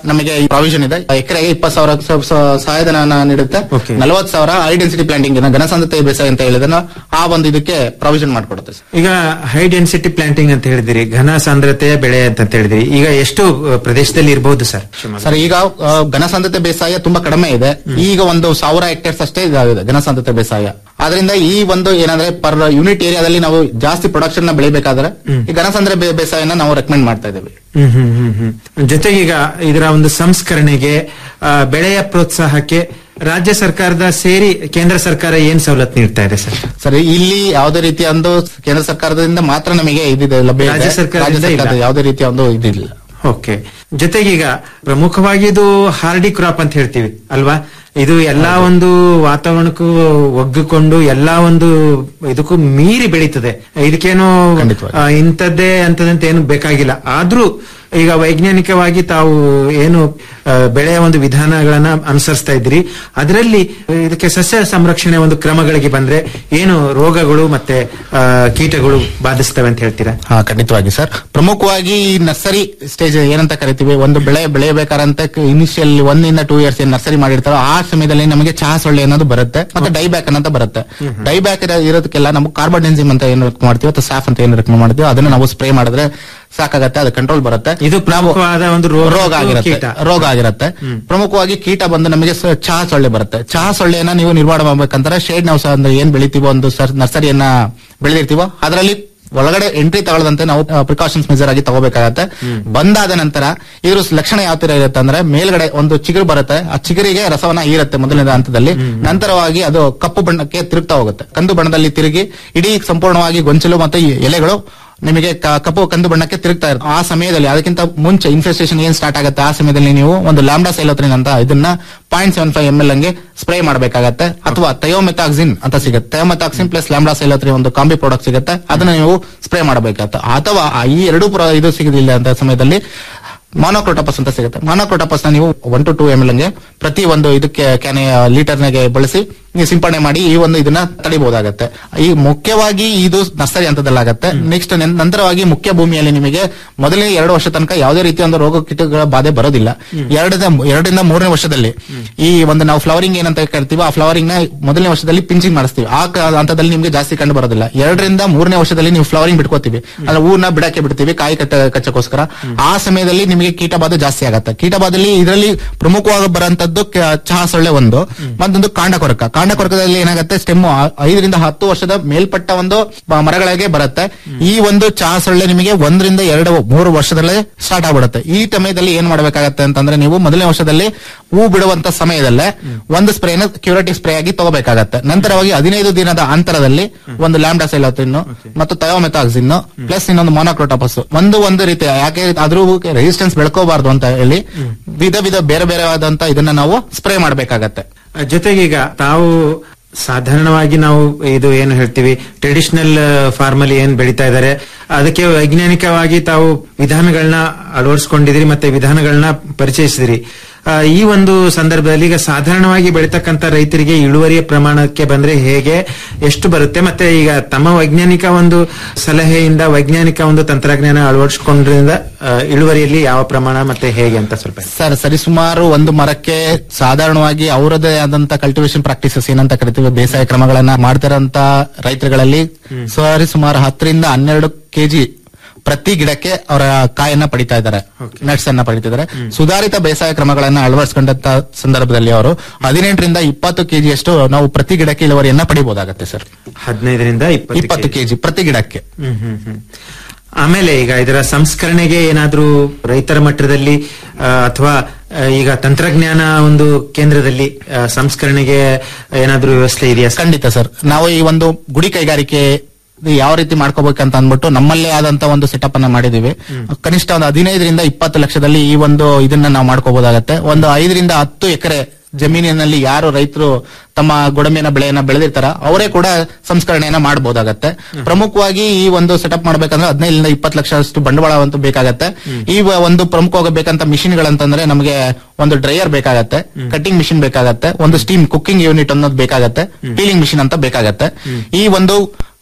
ನಮಗೆ ಪ್ರಾವಿಷನ್ ಇದೆ ಎಕರೆಗೆ ಇಪ್ಪತ್ತು ಸಾವಿರ ಸ- ಸ- ಸಹಾಯಧನ ನೀಡುತ್ತೆ ನಲವತ್ತು ಸಾವಿರ ಹೈ ಡೆನ್ಸಿಟಿ ಪ್ಲಾಂಟಿಂಗ್ ಘನಸಾಂದ್ರತೆ ಬೇಸಾಯ ಅಂತ ಹೇಳಿದ್ರೆ ಆ ಒಂದು ಇದಕ್ಕೆ ಪ್ರಾವಿಷನ್ ಮಾಡಿಕೊಡುತ್ತೆ ಸರ್. ಈಗ ಹೈ ಡೆನ್ಸಿಟಿ ಪ್ಲಾಂಟಿಂಗ್ ಅಂತ ಹೇಳಿದಿರಿ ಘನ ಸಾಂದ್ರತೆಯ ಬೆಳೆ ಅಂತ ಹೇಳಿದಿರಿ ಈಗ ಎಷ್ಟು ಅಹ್, ಪ್ರದೇಶದಲ್ಲಿ ಇರಬಹುದು ಸರ್ ಶಿವಮೊಗ್ಗ? ಸರ್ ಈಗ ಆ, ಘನಸಾಂದ್ರತೆ ಬೇಸಾಯ ತುಂಬಾ ಕಡಿಮೆ ಇದೆ ಈಗ ಒಂದು ಸಾವಿರ ಹೆಕ್ಟೇರ್ಸ್ ಅಷ್ಟೇ ಇದಾಗಿದೆ ಘನಸಾಂದ್ರತೆ ಬೇಸಾಯ ಆದ್ರಿಂದ ಈ ಒಂದು ಏನಂದ್ರೆ ಪರ್ ಯೂನಿಟ್ ಏರಿಯಾದಲ್ಲಿ ನಾವು ಜಾಸ್ತಿ ಪ್ರೊಡಕ್ಷನ್ ನ ಬೆಳಿಬೇಕಾದ್ರೆ ಈ ಘನಸಾಂದ್ರ ಬೇ- ಬೇಸಾಯನ ನಾವು ರೆಕಮೆಂಡ್ ಮಾಡ್ತಾ ಇದ್ದೇವೆ ಹ್ಮ್ ಹ್ಮ್ ಹ್ಮ್ ಹ್ಮ್ ಜೊತೆಗೆ ಈಗ ಇದರ ಒಂದು ಸಂಸ್ಕರಣೆಗೆ ಆ, ಬೆಳೆಯ ಪ್ರೋತ್ಸಾಹಕ್ಕೆ ರಾಜ್ಯ ಸರ್ಕಾರದ ಸೇರಿ ಕೇಂದ್ರ ಸರ್ಕಾರ ಏನ್ ಸವಲತ್ತು ನೀಡ್ತಾ ಇದೆ ಸರ್ ಸರ್ ಇಲ್ಲಿ ಯಾವುದೇ ರೀತಿಯ ಒಂದು ಕೇಂದ್ರ ಸರ್ಕಾರದಿಂದ ಮಾತ್ರ ನಮಗೆ ಇದಿದೆ ಲಭ್ಯ ಇದೆ. ರಾಜ್ಯ ಸರ್ಕಾರದಿಂದ ರಾಜ್ಯ ಸರ್ಕಾರದ ಇಲ್ಲ. ಯಾವುದೇ ರೀತಿಯ ಒಂದು ಇದಿಲ್ಲ ಓಕೆ ಜೊತೆಗೆ ಈಗ ಪ್ರಮುಖವಾಗಿ ಇದು ಹಾರ್ಡಿ ಕ್ರಾಪ್ ಅಂತ ಹೇಳ್ತೀವಿ ಅಲ್ವಾ ಇದು ಎಲ್ಲಾ ಒಂದು ವಾತಾವರಣಕ್ಕೂ ಒಗ್ಗಿಕೊಂಡು ಎಲ್ಲಾ ಒಂದು ಇದಕ್ಕೂ ಮೀರಿ ಬೆಳೀತದೆ ಇದಕ್ಕೇನು ಆ, ಇಂಥದ್ದೇ ಅಂತದಂತ ಏನು ಬೇಕಾಗಿಲ್ಲ ಆದ್ರೂ ಈಗ ವೈಜ್ಞಾನಿಕವಾಗಿ ತಾವು ಏನು ಆ, ಬೆಳೆಯ ಒಂದು ವಿಧಾನಗಳನ್ನ ಅನುಸರಿಸ್ತಾ ಇದ್ದೀರಿ ಅದರಲ್ಲಿ ಇದಕ್ಕೆ ಸಸ್ಯ ಸಂರಕ್ಷಣೆ ಒಂದು ಕ್ರಮಗಳಿಗೆ ಬಂದ್ರೆ ಏನು ರೋಗಗಳು ಮತ್ತೆ ಆ, ಕೀಟಗಳು ಬಾಧಿಸ್ತವೆ ಅಂತ ಹೇಳ್ತೀರಾ ಹಾ ಖಂಡಿತವಾಗಿ ಸರ್ ಪ್ರಮುಖವಾಗಿ ಈ ನರ್ಸರಿ ಸ್ಟೇಜ್ ಏನಂತ ಕರಿತೀವಿ ಒಂದು ಬೆಳೆ ಬೆಳೆಯಬೇಕಾರಂತ ಇನಿಷಿಯಲ್ ಒಂದಿಂದ ಟೂ ಇಯರ್ಸ್ ಏನ್ ನರ್ಸರಿ ಮಾಡಿರ್ತಾರೋ ಆ ಸಮಯದಲ್ಲಿ ನಮಗೆ ಚಹಾ ಸೊಳ್ಳೆ ಅನ್ನೋದು ಬರುತ್ತೆ ಮತ್ತೆ ಡೈಬ್ಯಾಕ್ ಅನ್ನೋದು ಬರುತ್ತೆ ಡೈಬ್ಯಾಕ್ ಇರೋದಕ್ಕೆಲ್ಲ ನಾವು ಕಾರ್ಬನ್ ಎನ್ಸಿಮ್ ಅಂತ ಏನು ರೆಕಮೆಂಡ್ ಮಾಡ್ತೀವಿ ಅಥವಾ ಸಾಫ್ ಅಂತ ಏನು ರೆಕಮೆಂಡ್ ಮಾಡ್ತೀವಿ ಅದನ್ನ ನಾವು ಸ್ಪ್ರೇ ಮಾಡಿದ್ರೆ ಸಾಕಾಗತ್ತೆ ಅದು ಕಂಟ್ರೋಲ್ ಬರುತ್ತೆ ಇದು ಪ್ರಮುಖವಾದ ಒಂದು ರೋಗ ರೋಗ ಆಗಿರುತ್ತೆ ಕೀಟ. ರೋಗ ಆಗಿರುತ್ತೆ ಪ್ರಮುಖವಾಗಿ ಕೀಟ ಬಂದು ನಮಗೆ ಸ- ಚಹಾ ಸೊಳ್ಳೆ ಬರುತ್ತೆ ಚಹಾ ಸೊಳ್ಳೆಯನ್ನ ನೀವು ನಿರ್ವಹಣೆ ಮಾಡ್ಬೇಕಂದ್ರೆ ಶೇಡ್ ನಾವು ಅಂದ್ರೆ ಏನ್ ಬೆಳಿತೀವೋ ಒಂದು ಸರ್- ನರ್ಸರಿಯನ್ನ ಬೆಳೆದಿರ್ತೀವೋ ಅದರಲ್ಲಿ ಒಳಗಡೆ ಎಂಟ್ರಿ ತಗೊಳ್ಳದಂತೆ ನಾವು ಪ್ರಿಕಾಷನ್ಸ್ ಮೆಜರ್ ಆಗಿ ತಗೋಬೇಕಾಗತ್ತೆ ಬಂದಾದ ನಂತರ ಇದ್ರ ಲಕ್ಷಣ ಯಾವ ತರ ಇರುತ್ತೆ ಅಂದ್ರೆ ಮೇಲ್ಗಡೆ ಒಂದು ಚಿಗುರು ಬರುತ್ತೆ ಆ ಚಿಗುರಿಗೆ ರಸವನ್ನ ಹೀರುತ್ತೆ ಮೊದಲನೇ ಹಂತದಲ್ಲಿ ನಂತರವಾಗಿ ಅದು ಕಪ್ಪು ಬಣ್ಣಕ್ಕೆ ತಿರುಗ್ತಾ ಹೋಗುತ್ತೆ ಕಂದು ಬಣ್ಣದಲ್ಲಿ ತಿರುಗಿ ಇಡೀ ಸಂಪೂರ್ಣವಾಗಿ ಗೊಂಚಲು ಮತ್ತು ಈ ಎಲೆಗಳು ನಿಮಗೆ ಕ- ಕಪ್ಪು ಕಂದು ಬಣ್ಣಕ್ಕೆ ತಿರುಗ್ತಾ ಇರುತ್ತೆ ಆ ಸಮಯದಲ್ಲಿ ಅದಕ್ಕಿಂತ ಮುಂಚೆ ಇನ್ಫೆಸ್ಟೇಷನ್ ಏನ್ ಸ್ಟಾರ್ಟ್ ಆಗುತ್ತೆ ಆ ಸಮಯದಲ್ಲಿ ನೀವು ಒಂದು ಲ್ಯಾಂಬ್ಡಾ ಸೈಲೋತ್ರಿನ್ ಅಂತ ಇದನ್ನ point seven five M L ಹಂಗೆ ಸ್ಪ್ರೇ ಮಾಡಬೇಕಾಗತ್ತೆ ಅಥವಾ ಥಯೋಮೆಥಾಕ್ಸಿನ್ ಅಂತ ಸಿಗುತ್ತೆ ಥಯೋಮೆಥಾಕ್ಸಿನ್ ಪ್ಲಸ್ ಲ್ಯಾಂಬ್ಡಾ ಸೈಲೋತ್ರಿನ್ ಒಂದು ಕಾಂಬಿ ಪ್ರಾಡಕ್ಟ್ ಸಿಗುತ್ತೆ ಅದನ್ನ ನೀವು ಸ್ಪ್ರೇ ಮಾಡಬೇಕಾಗತ್ತೆ ಅಥವಾ ಆ ಈ ಎರಡು ಪ್ರ- ಇದು ಸಿಗಲಿಲ್ಲ ಅಂತ ಸಮಯದಲ್ಲಿ ಮಾನೋಕ್ರೋಟಪಸ್ ಅಂತ ಸಿಗುತ್ತೆ ಮಾನೋಕ್ರೋಟಪಸ್ ನ ನೀವು one to two M L ಹಂಗೆ ಪ್ರತಿ ಒಂದು ಇದಕ್ಕೆ ಕ್ಯಾನೆ ಲೀಟರ್ನಾಗೆ ಬಳಸಿ ನೀವು ಸಿಂಪಡಣೆ ಮಾಡಿ ಈ ಒಂದು ಇದನ್ನ ತಡಿಬಹುದಾಗತ್ತೆ ಈ ಮುಖ್ಯವಾಗಿ ಇದು ನರ್ಸರಿ ಹಂತದಲ್ಲಾಗತ್ತೆ ನೆಕ್ಸ್ಟ್ ನಂತರವಾಗಿ ಮುಖ್ಯ ಭೂಮಿಯಲ್ಲಿ ನಿಮಗೆ ಮೊದಲನೇ ಎರಡು ವರ್ಷ ತನಕ ಯಾವುದೇ ರೀತಿಯ ಒಂದು ರೋಗ ಕೀಟಗಳ ಬಾಧೆ ಬರೋದಿಲ್ಲ ಎರಡರಿಂದ ಎರಡರಿಂದ ಮೂರನೇ ವರ್ಷದಲ್ಲಿ ಈ ಒಂದು ನಾವು ಫ್ಲವರಿಂಗ್ ಏನಂತ ಕರಿತೀವೋ ಆ ಫ್ಲವರಿಂಗ್ ನ ಮೊದಲನೇ ವರ್ಷದಲ್ಲಿ ಪಿಂಚಿಂಗ್ ಮಾಡಿಸ್ತೀವಿ ಆ ಕ- ಹಂತದಲ್ಲಿ ನಿಮ್ಗೆ ಜಾಸ್ತಿ ಕಂಡು ಬರೋದಿಲ್ಲ ಎರಡರಿಂದ ಮೂರನೇ ವರ್ಷದಲ್ಲಿ ನೀವು ಫ್ಲವರಿಂಗ್ ಬಿಟ್ಕೋತೀವಿ ಅಂದ್ರೆ ಹೂವನ್ನ ಬಿಡಕ್ಕೆ ಬಿಡ್ತೀವಿ ಕಾಯಿ ಕಟ್ಟ ಕಚ್ಚಕ್ಕೋಸ್ಕರ ಆ ಸಮಯದಲ್ಲಿ ನಿಮಗೆ ಕೀಟಬಾಧೆ ಜಾಸ್ತಿ ಆಗತ್ತೆ ಕೀಟಬಾಧೆಯಲ್ಲಿ ಇದರಲ್ಲಿ ಪ್ರಮುಖವಾಗಿ ಬರುವಂತದ್ದು ಕ- ಚಹಾ ಸೊಳ್ಳೆ ಒಂದು ಮತ್ತೊಂದು ಕಾಂಡ ಕೊರಕ ಕಾಂಡ ಕೊರಕದಲ್ಲಿ ಏನಾಗುತ್ತೆ ಸ್ಟೆಮ್ ಐದರಿಂದ ಹತ್ತು ವರ್ಷದ ಮೇಲ್ಪಟ್ಟ ಒಂದು ಮ- ಮರಗಳಿಗೆ ಬರುತ್ತೆ ಈ ಒಂದು ಚಹಾ ಸೊಳ್ಳೆ ನಿಮಗೆ ಒಂದರಿಂದ ಎರಡು ಮೂರು ವರ್ಷದಲ್ಲೇ ಸ್ಟಾರ್ಟ್ ಆಗ್ಬಿಡುತ್ತೆ ಈ ಸಮಯದಲ್ಲಿ ಏನ್ ಮಾಡ್ಬೇಕಾಗತ್ತೆ ಅಂತಂದ್ರೆ ನೀವು ಮೊದಲನೇ ವರ್ಷದಲ್ಲಿ ಹೂ ಬಿಡುವಂತ ಸಮಯದಲ್ಲೇ ಒಂದು ಸ್ಪ್ರೇನ ಕ್ಯೂರೇಟಿವ್ ಸ್ಪ್ರೇ ಆಗಿ ತಗೋಬೇಕಾಗತ್ತೆ ನಂತರವಾಗಿ ಹದಿನೈದು ದಿನದ ಅಂತರದಲ್ಲಿ ಒಂದು ಲ್ಯಾಂಬ್ಡಾ ಸೈಲೋತಿನ್ ಮತ್ತು ಥಯೋಮೆಥಾಕ್ಸಿನ್ ಪ್ಲಸ್ ಇನ್ನೊಂದು ಮೊನೋಕ್ರೋಟೋಪಸ್ ಒಂದು ಒಂದು ರೀತಿ ಯಾಕೆ ಆದ್ರೂ ರೆಸಿಸ್ಟೆನ್ಸ್ ಬೆಳ್ಕೋಬಾರ್ದು ಅಂತ ಹೇಳಿ ವಿಧ ವಿಧ ಬೇರೆ ಬೇರೆ ಆದಂತ ಇದನ್ನ ನಾವು ಸ್ಪ್ರೇ ಮಾಡಬೇಕಾಗತ್ತೆ ಜೊತೆಗೆ ಈಗ ತಾವು ಸಾಧಾರಣವಾಗಿ ನಾವು ಇದು ಏನು ಹೇಳ್ತೀವಿ ಟ್ರೆಡಿಷನಲ್ ಫಾರ್ಮಲ್ಲಿ ಏನ್ ಬೆಳೀತಾ ಇದ್ದಾರೆ ಅದಕ್ಕೆ ವೈಜ್ಞಾನಿಕವಾಗಿ ತಾವು ವಿಧಾನಗಳನ್ನ ಅಳವಡಿಸ್ಕೊಂಡಿದಿರಿ ಮತ್ತೆ ವಿಧಾನಗಳನ್ನ ಪರಿಚಯಿಸಿದಿರಿ ಆ, ಈ ಒಂದು ಸಂದರ್ಭದಲ್ಲಿ ಈಗ ಸಾಧಾರಣವಾಗಿ ಬೆಳೀತಕ್ಕಂತ ರೈತರಿಗೆ ಇಳುವರಿಯ ಪ್ರಮಾಣಕ್ಕೆ ಬಂದ್ರೆ ಹೇಗೆ ಎಷ್ಟು ಬರುತ್ತೆ ಮತ್ತೆ ಈಗ ತಮ್ಮ ವೈಜ್ಞಾನಿಕ ಒಂದು ಸಲಹೆಯಿಂದ ವೈಜ್ಞಾನಿಕ ಒಂದು ತಂತ್ರಜ್ಞಾನ ಅಳವಡಿಸ್ಕೊಂಡ್ರಿಂದ ಆ, ಇಳುವರಿಯಲ್ಲಿ ಯಾವ ಪ್ರಮಾಣ ಮತ್ತೆ ಹೇಗೆ ಅಂತ ಸ್ವಲ್ಪ ಹೇಳಿ. ಸರ್ ಸರಿಸುಮಾರು ಒಂದು ಮರಕ್ಕೆ ಸಾಧಾರಣವಾಗಿ ಅವರದೇ ಆದಂತ ಕಲ್ಟಿವೇಶನ್ ಪ್ರಾಕ್ಟೀಸಸ್ ಏನಂತ ಕರಿತೀವಿ ಬೇಸಾಯ ಕ್ರಮಗಳನ್ನ ಮಾಡ್ತಿರೋಂತ ರೈತರುಗಳಲ್ಲಿ ಸರಿಸುಮಾರು ಹತ್ತರಿಂದ ಹನ್ನೆರಡು ಕೆಜಿ ಪ್ರತಿ ಗಿಡಕ್ಕೆ ಅವರ ಕಾಯನ್ನ ಪಡಿತಾ ಇದ್ದಾರೆ ನಟ್ಸ್ ಅನ್ನ ಪಡಿತಾ ಇದ್ದಾರೆ ಸುಧಾರಿತ ಬೇಸಾಯ ಕ್ರಮಗಳನ್ನ ಅಳವಡಿಸಿಕೊಂಡಂತ ಸಂದರ್ಭದಲ್ಲಿ ಅವರು ಹದಿನೆಂಟರಿಂದ ಇಪ್ಪತ್ತು ಕೆಜಿಯಷ್ಟು ನಾವು ಪ್ರತಿ ಗಿಡಕ್ಕೆ ಇಳುವರಿಯನ್ನ ಪಡಿಬಹುದಾಗತ್ತೆ ಸರ್ ಹದಿನೈದರಿಂದ ಇಪ್ಪತ್ತು ಇಪ್ಪತ್ತು ಕೆಜಿ ಪ್ರತಿ ಗಿಡಕ್ಕೆ ಹ್ಮ್ ಹ್ಮ್ ಹ್ಮ್. ಆಮೇಲೆ ಈಗ ಇದರ ಸಂಸ್ಕರಣೆಗೆ ಏನಾದ್ರೂ ರೈತರ ಮಟ್ಟದಲ್ಲಿ ಆ, ಅಥವಾ ಆ, ಈಗ ತಂತ್ರಜ್ಞಾನ ಒಂದು ಕೇಂದ್ರದಲ್ಲಿ ಆ, ಸಂಸ್ಕರಣೆಗೆ ಏನಾದ್ರೂ ವ್ಯವಸ್ಥೆ ಇದೆಯಾ ಸರ್? ಖಂಡಿತ ಸರ್ ನಾವು ಈ ಒಂದು ಗುಡಿ ಕೈಗಾರಿಕೆ ಯಾವ ರೀತಿ ಮಾಡ್ಕೋಬೇಕಂತ ಅಂದ್ಬಿಟ್ಟು ನಮ್ಮಲ್ಲೇ ಆದಂತ ಒಂದು ಸೆಟಪ್ ಅನ್ನ ಮಾಡಿದೀವಿ ಕನಿಷ್ಠ ಒಂದು ಹದಿನೈದರಿಂದ ಇಪ್ಪತ್ತು ಲಕ್ಷದಲ್ಲಿ ಈ ಒಂದು ಇದನ್ನ ನಾವು ಮಾಡ್ಕೋಬಹುದಾಗತ್ತೆ ಒಂದು ಐದರಿಂದ ಹತ್ತು ಎಕರೆ ಜಮೀನಿನಲ್ಲಿ ಯಾರು ರೈತರು ತಮ್ಮ ಗೋಡಂಬಿನ ಬೆಳೆಯನ್ನ ಬೆಳೆದಿರ್ತಾರ ಅವರೇ ಕೂಡ ಸಂಸ್ಕರಣೆಯನ್ನ ಮಾಡಬಹುದಾಗತ್ತೆ ಪ್ರಮುಖವಾಗಿ ಈ ಒಂದು ಸೆಟಪ್ ಮಾಡ್ಬೇಕಂದ್ರೆ ಹದಿನೈದರಿಂದ ಇಪ್ಪತ್ತು ಲಕ್ಷ ಅಷ್ಟು ಬಂಡವಾಳ ಅಂತೂ ಬೇಕಾಗತ್ತೆ ಈ ವ- ಒಂದು ಪ್ರಮುಖವಾಗಿ ಬೇಕಂತ ಮಿಷಿನ್ಗಳಂತಂದ್ರೆ ನಮಗೆ ಒಂದು ಡ್ರೈಯರ್ ಬೇಕಾಗತ್ತೆ ಕಟ್ಟಿಂಗ್ ಮಿಷಿನ್ ಬೇಕಾಗತ್ತೆ ಒಂದು ಸ್ಟೀಮ್ ಕುಕ್ಕಿಂಗ್ ಯೂನಿಟ್ ಅನ್ನೋದು ಬೇಕಾಗತ್ತೆ ಪೀಲಿಂಗ್ ಮಿಷಿನ್ ಅಂತ ಬೇಕಾಗತ್ತೆ ಈ ಒಂದು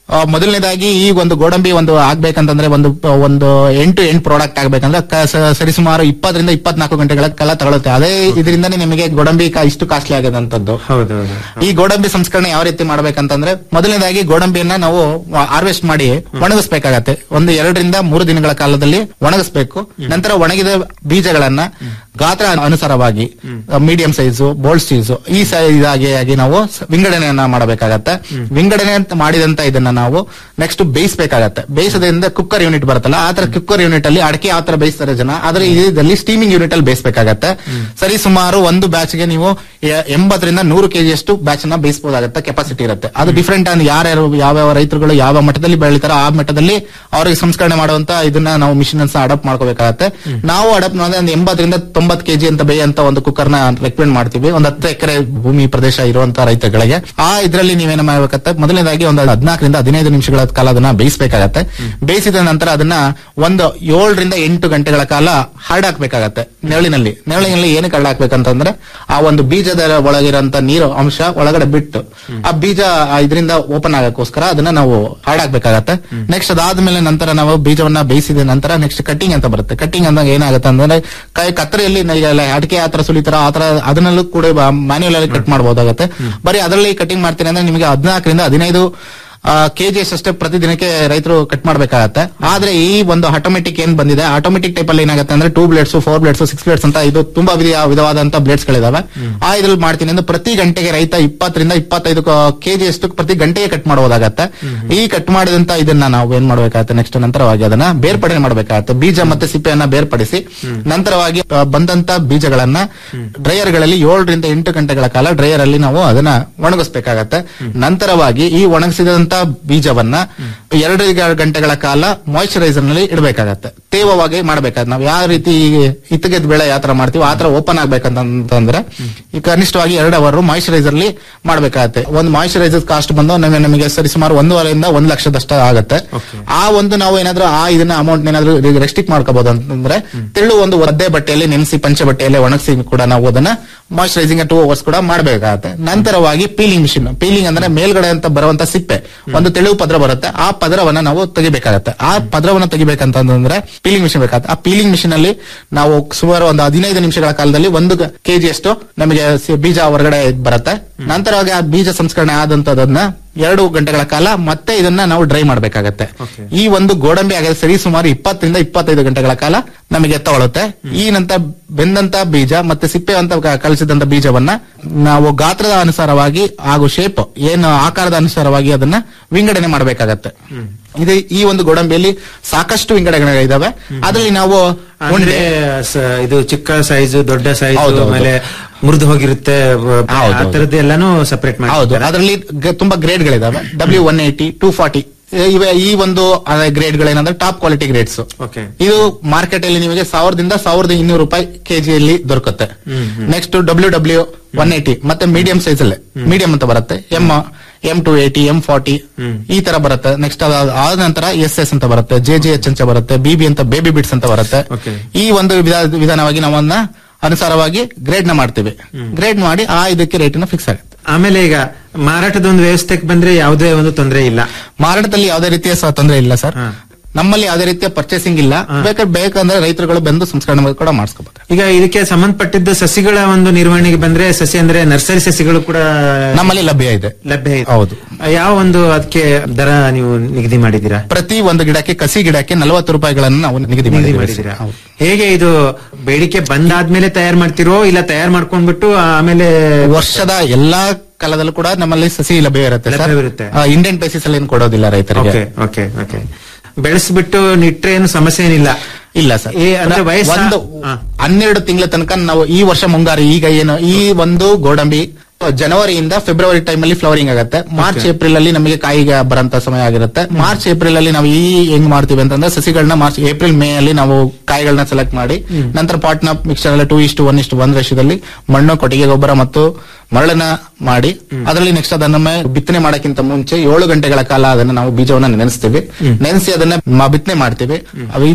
ಆ, ಮೊದಲನೇದಾಗಿ ಈ ಒಂದು ಗೋಡಂಬಿ ಒಂದು ಆಗ್ಬೇಕಂತಂದ್ರೆ ಒಂದು ಒಂದು ಎಂಟು ಎಂಟು ಪ್ರಾಡಕ್ಟ್ ಆಗ್ಬೇಕಂದ್ರೆ ಕ- ಸ- ಸರಿಸುಮಾರು ಇಪ್ಪತ್ತರಿಂದ ಇಪ್ಪತ್ನಾಲ್ಕು ಗಂಟೆಗಳ ಕಾಲ ತಗೊಳುತ್ತೆ ಅದೇ ಇದರಿಂದನೇ ನಿಮಗೆ ಗೋಡಂಬಿ ಕಾ- ಇಷ್ಟು ಕಾಸ್ಟ್ಲಿ ಆಗದಂತದ್ದು ಹೌದೌದು ಈ ಗೋಡಂಬಿ ಸಂಸ್ಕರಣೆ ಯಾವ ರೀತಿ ಮಾಡ್ಬೇಕಂತಂದ್ರೆ ಮೊದಲನೇದಾಗಿ ಗೋಡಂಬಿಯನ್ನ ನಾವು ಹಾರ್ವೆಸ್ಟ್ ಮಾಡಿ ಒಣಗಿಸ್ಬೇಕಾಗತ್ತೆ ಒಂದು ಎರಡರಿಂದ ಮೂರು ದಿನಗಳ ಕಾಲದಲ್ಲಿ ಒಣಗಿಸ್ಬೇಕು ನಂತರ ಒಣಗಿದ ಬೀಜಗಳನ್ನ ಗಾತ್ರ ಅನುಸಾರವಾಗಿ ಮೀಡಿಯಂ ಸೈಜು ಬೋಲ್ಡ್ ಸೈಜು ಈ ಸೈಜ್ ಆಗಿ ಆಗಿ ನಾವು ಸ- ವಿಂಗಡಣೆಯನ್ನ ಮಾಡಬೇಕಾಗತ್ತೆ ವಿಂಗಡಣೆ ಅಂತ ಮಾಡಿದಂತ ಇದನ್ನ ನಾವು ನೆಕ್ಸ್ಟ್ ಬೇಯಿಸಬೇಕಾಗತ್ತೆ ಬೇಯಿಸೋದ್ರಿಂದ ಕುಕ್ಕರ್ ಯೂನಿಟ್ ಬರುತ್ತಲ್ಲ ಆ ತರ ಕುಕ್ಕರ್ ಯೂನಿಟ್ ಅಲ್ಲಿ ಅಡಕೆ ಯಾವ ತರ ಬೇಯಿಸ್ತಾರೆ ಜನ ಆದ್ರೆ ಇದರಲ್ಲಿ ಸ್ಟೀಮಿಂಗ್ ಯೂನಿಟ್ ಅಲ್ಲಿ ಬೇಯಿಸಬೇಕಾಗತ್ತೆ ಸರಿ ಸುಮಾರು ಒಂದು ಬ್ಯಾಚ್ ಗೆ ನೀವು ಎ- ಎಂಬತ್ತರಿಂದ ನೂರು ಕೆಜಿ ಅಷ್ಟು ಬ್ಯಾಚ್ ನ ಬೇಯಿಸಬಹುದಾಗತ್ತೆ ಕೆಪಾಸಿಟಿ ಇರುತ್ತೆ ಅದು ಡಿಫ್ರೆಂಟ್ ಅನ್ ಯಾರ್ಯಾರು ಯಾವ್ಯಾವ ರೈತರುಗಳು ಯಾವ ಮಟ್ಟದಲ್ಲಿ ಬೆಳಿತಾರೋ ಆ ಮಟ್ಟದಲ್ಲಿ ಅವರಿಗೆ ಸಂಸ್ಕರಣೆ ಮಾಡುವಂತ ಇದನ್ನ ನಾವು ಮಿಷಿನ್ ಅಡಾಪ್ಟ್ ಮಾಡ್ಕೋಬೇಕಾಗತ್ತೆ ನಾವು ಅಡಾಪ್ಟ್ ಮಾಡಿದ್ರೆ ಒಂದು ಎಂಬತ್ತರಿಂದ ತೊಂಬತ್ತು ಕೆಜಿ ಅಂತ ಬೇಯಂತ ಒಂದು ಕುಕ್ಕರ್ ನ ರೆಕಮೆಂಡ್ ಮಾಡ್ತೀವಿ ಒಂದು ಹತ್ತು ಎಕರೆ ಭೂಮಿ ಪ್ರದೇಶ ಇರುವಂತ ರೈತಗಳಿಗೆ ಆ ಇದರಲ್ಲಿ ನೀವೇನ ಮಾಡ್ಬೇಕತ್ತೆ ಮೊದಲನೇದಾಗಿ ಒಂದು ಹದಿನಾಲ್ಕರಿಂದ ಹದಿನೈದು ನಿಮಿಷಗಳ ಕಾಲ ಅದನ್ನ ಬೇಯಿಸಬೇಕಾಗತ್ತೆ ಬೇಯಿಸಿದ ನಂತರ ಅದನ್ನ ಒಂದು ಏಳರಿಂದ ಎಂಟು ಗಂಟೆಗಳ ಕಾಲ ಹರಡಾಕ್ಬೇಕಾಗತ್ತೆ ನೆರಳಿನಲ್ಲಿ ನೆರಳಿನಲ್ಲಿ ಏನಕ್ಕೆ ಹರಡಾಕ್ಬೇಕಂತಂದ್ರೆ ಆ ಒಂದು ಬೀಜದ ಒಳಗಿರೋಂತ ನೀರು ಅಂಶ ಒಳಗಡೆ ಬಿಟ್ಟು ಆ ಬೀಜ ಇದರಿಂದ ಓಪನ್ ಆಗಕ್ಕೋಸ್ಕರ ಅದನ್ನ ನಾವು ಹಾಡಾಕ್ಬೇಕಾಗತ್ತೆ ನೆಕ್ಸ್ಟ್ ಅದಾದ್ಮೇಲೆ ನಂತರ ನಾವು ಬೀಜವನ್ನ ಬೇಯಿಸಿದ ನಂತರ ನೆಕ್ಸ್ಟ್ ಕಟ್ಟಿಂಗ್ ಅಂತ ಬರುತ್ತೆ ಕಟ್ಟಿಂಗ್ ಅಂದಾಗ ಏನಾಗುತ್ತೆ ಅಂದ್ರೆ ಕೈ ಕತ್ತರಿಯಲ್ಲಿ ಅಡಿಕೆ ಆತರ ಸುಲಿತಾರ ಆತರ ಅದನ್ನಲ್ಲೂ ಕೂಡ ಮ್ಯಾನ್ಯುಯಲ್ ಅಲ್ಲಿ ಕಟ್ ಮಾಡಬಹುದಾಗತ್ತೆ ಬರೀ ಅದರಲ್ಲಿ ಕಟಿಂಗ್ ಮಾಡ್ತೀನಿ ಅಂದ್ರೆ ನಿಮಗೆ ಹದಿನಾಲ್ಕರಿಂದ ಹದಿನೈದು ಕೆಜಿ ಅಷ್ಟೇ ಪ್ರತಿದಿನಕ್ಕೆ ರೈತರು ಕಟ್ ಮಾಡಬೇಕಾಗತ್ತೆ ಆದ್ರೆ ಈ ಒಂದು ಆಟೋಮೆಟಿಕ್ ಏನ್ ಬಂದಿದೆ ಆಟೋಮೆಟಿಕ್ ಟೈಪ್ ಅಲ್ಲಿ ಏನಾಗುತ್ತೆ ಅಂದ್ರೆ two blades four blades six blades ಅಂತ ಇದು ತುಂಬಾ ವಿಧ ವಿಧವಾದಂತ ಬ್ಲೇಡ್ಸ್ ಗಳಿದಾವೆ ಆ ಇದ್ರಲ್ಲಿ ಮಾಡ್ತೀನಿ ಅಂದ್ರೆ ಪ್ರತಿ ಗಂಟೆಗೆ ರೈತ ಇಪ್ಪತ್ತರಿಂದ ಇಪ್ಪತ್ತೈದು ಕೆಜಿ ಅಷ್ಟು ಪ್ರತಿ ಗಂಟೆಗೆ ಕಟ್ ಮಾಡಬಹುದಾಗತ್ತೆ ಈ ಕಟ್ ಮಾಡಿದಂತ ಇದನ್ನ ನಾವು ಏನ್ ಮಾಡ್ಬೇಕಾಗತ್ತೆ ನೆಕ್ಸ್ಟ್ ನಂತರವಾಗಿ ಅದನ್ನ ಬೇರ್ಪಡೆ ಮಾಡಬೇಕಾಗತ್ತೆ ಬೀಜ ಮತ್ತೆ ಸಿಪ್ಪೆಯನ್ನ ಬೇರ್ಪಡಿಸಿ ನಂತರವಾಗಿ ಆ, ಬಂದಂತ ಬೀಜಗಳನ್ನ ಡ್ರೈಯರ್ ಗಳಲ್ಲಿ ಏಳರಿಂದ ಎಂಟು ಗಂಟೆಗಳ ಕಾಲ ಡ್ರೈಯರ್ ಅಲ್ಲಿ ನಾವು ಅದನ್ನ ಒಣಗಿಸ್ಬೇಕಾಗತ್ತೆ ನಂತರವಾಗಿ ಈ ಒಣಗಿಸಿದಂತ ಬೀಜವನ್ನ ಎರಡು ಗಂಟೆಗಳ ಕಾಲ ಮಾಯಿಶ್ಚರೈಸರ್ ನಲ್ಲಿ ಇಡಬೇಕಾಗತ್ತೆ ತೇವವಾಗಿ ಮಾಡ್ಬೇಕಾಗತ್ತೆ ನಾವು ಯಾವ ರೀತಿ ಇತ್ತಗೆದ್ ಬೆಳೆ ಯಾವ ತರ ಮಾಡ್ತೀವಿ ಆ ತರ ಓಪನ್ ಆಗ್ಬೇಕಂತಂದ್ರೆ ಈ ಕನಿಷ್ಠವಾಗಿ ಎರಡು ಅವರ್ ಮಾಯಿಶ್ಚರೈಸರ್ ಅಲ್ಲಿ ಮಾಡ್ಬೇಕಾಗತ್ತೆ ಒಂದು ಮಾಯಿಶ್ಚರೈಸರ್ ಕಾಸ್ಟ್ ಬಂದು ನಮಗೆ ನಮಗೆ ಸರಿ ಸುಮಾರು ಒಂದೂವರೆಯಿಂದ ಒಂದು ಲಕ್ಷದಷ್ಟ ಆಗತ್ತೆ ಆ ಒಂದು ನಾವು ಏನಾದ್ರೂ ಆ ಇದನ್ನ ಅಮೌಂಟ್ ಏನಾದ್ರೂ ರೆಸ್ಟ್ರಿಕ್ಟ್ ಮಾಡ್ಕೋಬಹುದು ಅಂತಂದ್ರೆ ತೆಳ್ಳು ಒಂದು ಒದ್ದೆ ಬಟ್ಟೆಯಲ್ಲಿ ನೆನೆಸಿ ಪಂಚೆ ಬಟ್ಟೆಯಲ್ಲಿ ಒಣಗಿಸಿ ಕೂಡ ನಾವು ಅದನ್ನ ಮಾಯಿಶ್ಚರೈಸಿಂಗ್ ಟೂ ಅವರ್ಸ್ ಕೂಡ ಮಾಡಬೇಕಾಗತ್ತೆ ನಂತರವಾಗಿ ಪೀಲಿಂಗ್ ಮಿಷಿನ್ ಪೀಲಿಂಗ್ ಅಂದ್ರೆ ಮೇಲ್ಗಡೆ ಅಂತ ಬರುವಂತ ಸಿಪ್ಪೆ ಒಂದು ತೆಳುವು ಪದ್ರ ಬರುತ್ತೆ ಆ ಪದರವನ್ನ ನಾವು ತೆಗಿಬೇಕಾಗತ್ತೆ ಆ ಪದರವನ್ನ ತೆಗಿಬೇಕಂತಂದ್ರೆ ಪೀಲಿಂಗ್ ಮಿಷಿನ್ ಬೇಕಾಗುತ್ತೆ ಆ ಪೀಲಿಂಗ್ ಮಿಷಿನ್ ಅಲ್ಲಿ ನಾವು ಸುಮಾರು ಒಂದು ಹದಿನೈದು ನಿಮಿಷಗಳ ಕಾಲದಲ್ಲಿ ಒಂದು ಕೆಜಿ ಅಷ್ಟು ನಮಗೆ ಸಿ- ಬೀಜ ಹೊರಗಡೆ ಬರುತ್ತೆ ನಂತರವಾಗಿ ಆ ಬೀಜ ಸಂಸ್ಕರಣೆ ಆದಂತದನ್ನ ಎರಡು ಗಂಟೆಗಳ ಕಾಲ ಮತ್ತೆ ಇದನ್ನ ನಾವು ಡ್ರೈ ಮಾಡಬೇಕಾಗತ್ತೆ ಈ ಒಂದು ಗೋಡಂಬಿ ಆಗಿದೆ ಸರಿ ಸುಮಾರು ಇಪ್ಪತ್ತರಿಂದ ಇಪ್ಪತ್ತೈದು ಗಂಟೆಗಳ ಕಾಲ ನಮಗೆ ತಗೊಳುತ್ತೆ ಈ ನಂತರ ಬೆಂದಂತ ಬೀಜ ಮತ್ತೆ ಸಿಪ್ಪೆ ಅಂತ ಕ- ಕಲಿಸಿದಂತ ಬೀಜವನ್ನ ನಾವು ಗಾತ್ರದ ಅನುಸಾರವಾಗಿ ಹಾಗೂ ಶೇಪ್ ಏನು ಆಕಾರದ ಅನುಸಾರವಾಗಿ ಅದನ್ನ ವಿಂಗಡಣೆ ಮಾಡಬೇಕಾಗತ್ತೆ ಇದು ಈ ಒಂದು ಗೋಡಂಬಿಯಲ್ಲಿ ಸಾಕಷ್ಟು ವಿಂಗಡಣೆಗಳಿದಾವೆ ಅದರಲ್ಲಿ ನಾವು ಅಂದ್ರೆ ಉಂಡೆ ಸ- ಇದು ಚಿಕ್ಕ ಸೈಜ್ ದೊಡ್ಡ ಸೈಜ್ ಹೌದು, ಹೌದು. ಆಮೇಲೆ ಮುರಿದು ಹೋಗಿರುತ್ತೆ ಆ ಹೌದು. ತರದ್ದು ಎಲ್ಲಾನು ಸಪರೇಟ್ ಹೌದು ಮಾಡಿ ಅದರಲ್ಲಿ ಗ- ತುಂಬಾ ಗ್ರೇಡ್ಗಳಿದಾವೆ W one eighty two forty ಇವೆ ಈ ಒಂದು ಗ್ರೇಡ್ಗಳೇನಂದ್ರೆ ಟಾಪ್ ಕ್ವಾಲಿಟಿ ಗ್ರೇಡ್ಸ್ ಓಕೆ ಇದು ಮಾರ್ಕೆಟ್ ಅಲ್ಲಿ ನಿಮಗೆ ಸಾವಿರದಿಂದ ಸಾವಿರದ ಇನ್ನೂರು ರೂಪಾಯಿ ಕೆಜಿಯಲ್ಲಿ ದೊರಕುತ್ತೆ next W W one eighty ಮತ್ತೆ ಮೀಡಿಯಂ ಸೈಜ್ ಅಲ್ಲೇ ಮೀಡಿಯಂ ಅಂತ ಬರುತ್ತೆ M M two eighty M forty ಈ ತರ ಬರುತ್ತೆ ನೆಕ್ಸ್ಟ್ ಆದ ನಂತರ ಎಸ್ ಎಸ್ ಅಂತ ಬರುತ್ತೆ ಜೆ ಜೆ ಎಚ್ ಅಂತ ಬರುತ್ತೆ ಬಿಬಿ ಅಂತ ಬೇಬಿ ಬಿಟ್ಸ್ ಅಂತ ಬರುತ್ತೆ Okay. ಈ ಒಂದು ವಿಧ- ವಿಧಾನವಾಗಿ ನಾವನ್ನ ಅನುಸಾರವಾಗಿ ಗ್ರೇಡ್ ನ ಮಾಡ್ತೀವಿ ಗ್ರೇಡ್ ಮಾಡಿ ಆ ಇದಕ್ಕೆ ರೇಟಿನ ಫಿಕ್ಸ್ ಆಗುತ್ತೆ ಆಮೇಲೆ ಈಗ ಮಾರಾಟದ ಒಂದು ವ್ಯವಸ್ಥೆಗೆ ಬಂದ್ರೆ ಯಾವುದೇ ಒಂದು ತೊಂದರೆ ಇಲ್ಲ ಮಾರಾಟದಲ್ಲಿ ಯಾವುದೇ ರೀತಿಯ ಸ- ತೊಂದರೆ ಇಲ್ಲ ಸರ್ ಹಾ. ನಮ್ಮಲ್ಲಿ ಯಾವುದೇ ರೀತಿಯ ಪರ್ಚೇಸಿಂಗ್ ಇಲ್ಲ ಬೇಕಾದ್ರೆ ಬೇಕಂದ್ರೆ ರೈತರುಗಳು ಬಂದು ಸಂಸ್ಕರಣೆ ಕೂಡ ಮಾಡಿಸ್ಕೋಬಹುದು ಈಗ ಇದಕ್ಕೆ ಸಂಬಂಧಪಟ್ಟಿದ್ದ ಸಸಿಗಳ ಒಂದು ನಿರ್ವಹಣೆಗೆ ಬಂದ್ರೆ ಸಸಿ ಅಂದ್ರೆ ನರ್ಸರಿ ಸಸಿಗಳು ಕೂಡ ನಮ್ಮಲ್ಲಿ ಲಭ್ಯ ಇದೆ ಲಭ್ಯ ಇದೆ ಹೌದು. ಯಾವ ಒಂದು ಅದಕ್ಕೆ ದರ ನೀವು ನಿಗದಿ ಮಾಡಿದ್ದೀರಾ ಪ್ರತಿ ಒಂದು ಗಿಡಕ್ಕೆ ಕಸಿ ಗಿಡಕ್ಕೆ ನಲವತ್ತು ರೂಪಾಯಿಗಳನ್ನು ನಾವು ನಿಗದಿ ನಿಗದಿ ಮಾಡಿದ್ದೀವಿ ಮಾಡಿದ್ದೀರಾ ಹೌದು. ಹೇಗೆ ಇದು ಬೇಡಿಕೆ ಬಂದಾದ್ಮೇಲೆ ತಯಾರು ಮಾಡ್ತಿರೋ ಇಲ್ಲ ತಯಾರು ಮಾಡ್ಕೊಂಡ್ಬಿಟ್ಟು ಆಮೇಲೆ ವರ್ಷದ ಎಲ್ಲಾ ಕಾಲದಲ್ಲೂ ಕೂಡ ನಮ್ಮಲ್ಲಿ ಸಸಿ ಲಭ್ಯ ಇರುತ್ತೆ ಸರ್ ಲಭ್ಯವಿರುತ್ತೆ. ಇಂಡಿಯನ್ ಬೇಸಿಸ್ ಅಲ್ಲಿ ಏನು ಕೊಡೋದಿಲ್ಲ ರೈತರಿಗೆ ಓಕೆ ಓಕೆ ಓಕೆ ಬೆಳೆಸ್ಬಿಟ್ಟು ನಿಟ್ರೆ ಏನು ಸಮಸ್ಯೆ ಏನಿಲ್ಲ ಇಲ್ಲ ಸರ್ ಏ, ಅಂದ್ರೆ ವಯಸ್ಸ- ಒಂದು ಹಾ. ಹನ್ನೆರಡು ತಿಂಗಳ ತನಕ ನಾವು ಈ ವರ್ಷ ಮುಂಗಾರು ಈಗ ಏನು ಈ ಒಂದು ಗೋಡಂಬಿ ಜನವರಿಯಿಂದ ಫೆಬ್ರವರಿ ಟೈಮ್ ಅಲ್ಲಿ ಫ್ಲವರಿಂಗ್ ಆಗುತ್ತೆ ಮಾರ್ಚ್ ಏಪ್ರಿಲ್ ಅಲ್ಲಿ ನಮಗೆ ಕಾಯಿಗೆ ಬರಂತ ಸಮಯ ಆಗಿರುತ್ತೆ ಮಾರ್ಚ್ ಏಪ್ರಿಲ್ ಅಲ್ಲಿ ನಾವು ಈ ಹೆಂಗ್ ಮಾಡ್ತೀವಿ ಅಂತಂದ್ರೆ ಸಸಿಗಳನ್ನ ಮಾರ್ಚ್ ಏಪ್ರಿಲ್ ಮೇ ಅಲ್ಲಿ ನಾವು ಕಾಯಿಗಳನ್ನ ಸೆಲೆಕ್ಟ್ ಮಾಡಿ ನಂತರ ಪಾಟ್ನ ಮಿಕ್ಸರ್ ಅಲ್ಲಿ ಟೂ ಇಷ್ಟು ಒನ್ ಇಷ್ಟು ಒಂದ್ ರೇಷದಲ್ಲಿ ಮಣ್ಣು ಕೊಟ್ಟಿಗೆ ಗೊಬ್ಬರ ಮತ್ತು ಮರಳನ್ನ ಮಾಡಿ ಅದರಲ್ಲಿ ನೆಕ್ಸ್ಟ್ ಅದನ್ನ ಬಿತ್ತನೆ ಮಾಡಕ್ಕಿಂತ ಮುಂಚೆ ಏಳು ಗಂಟೆಗಳ ಕಾಲ ಅದನ್ನ ನಾವು ಬೀಜವನ್ನ ನೆನೆಸ್ತೀವಿ ನೆನೆಸಿ ಅದನ್ನ ಮ- ಬಿತ್ತನೆ ಮಾಡ್ತೀವಿ ಅವು ಇದು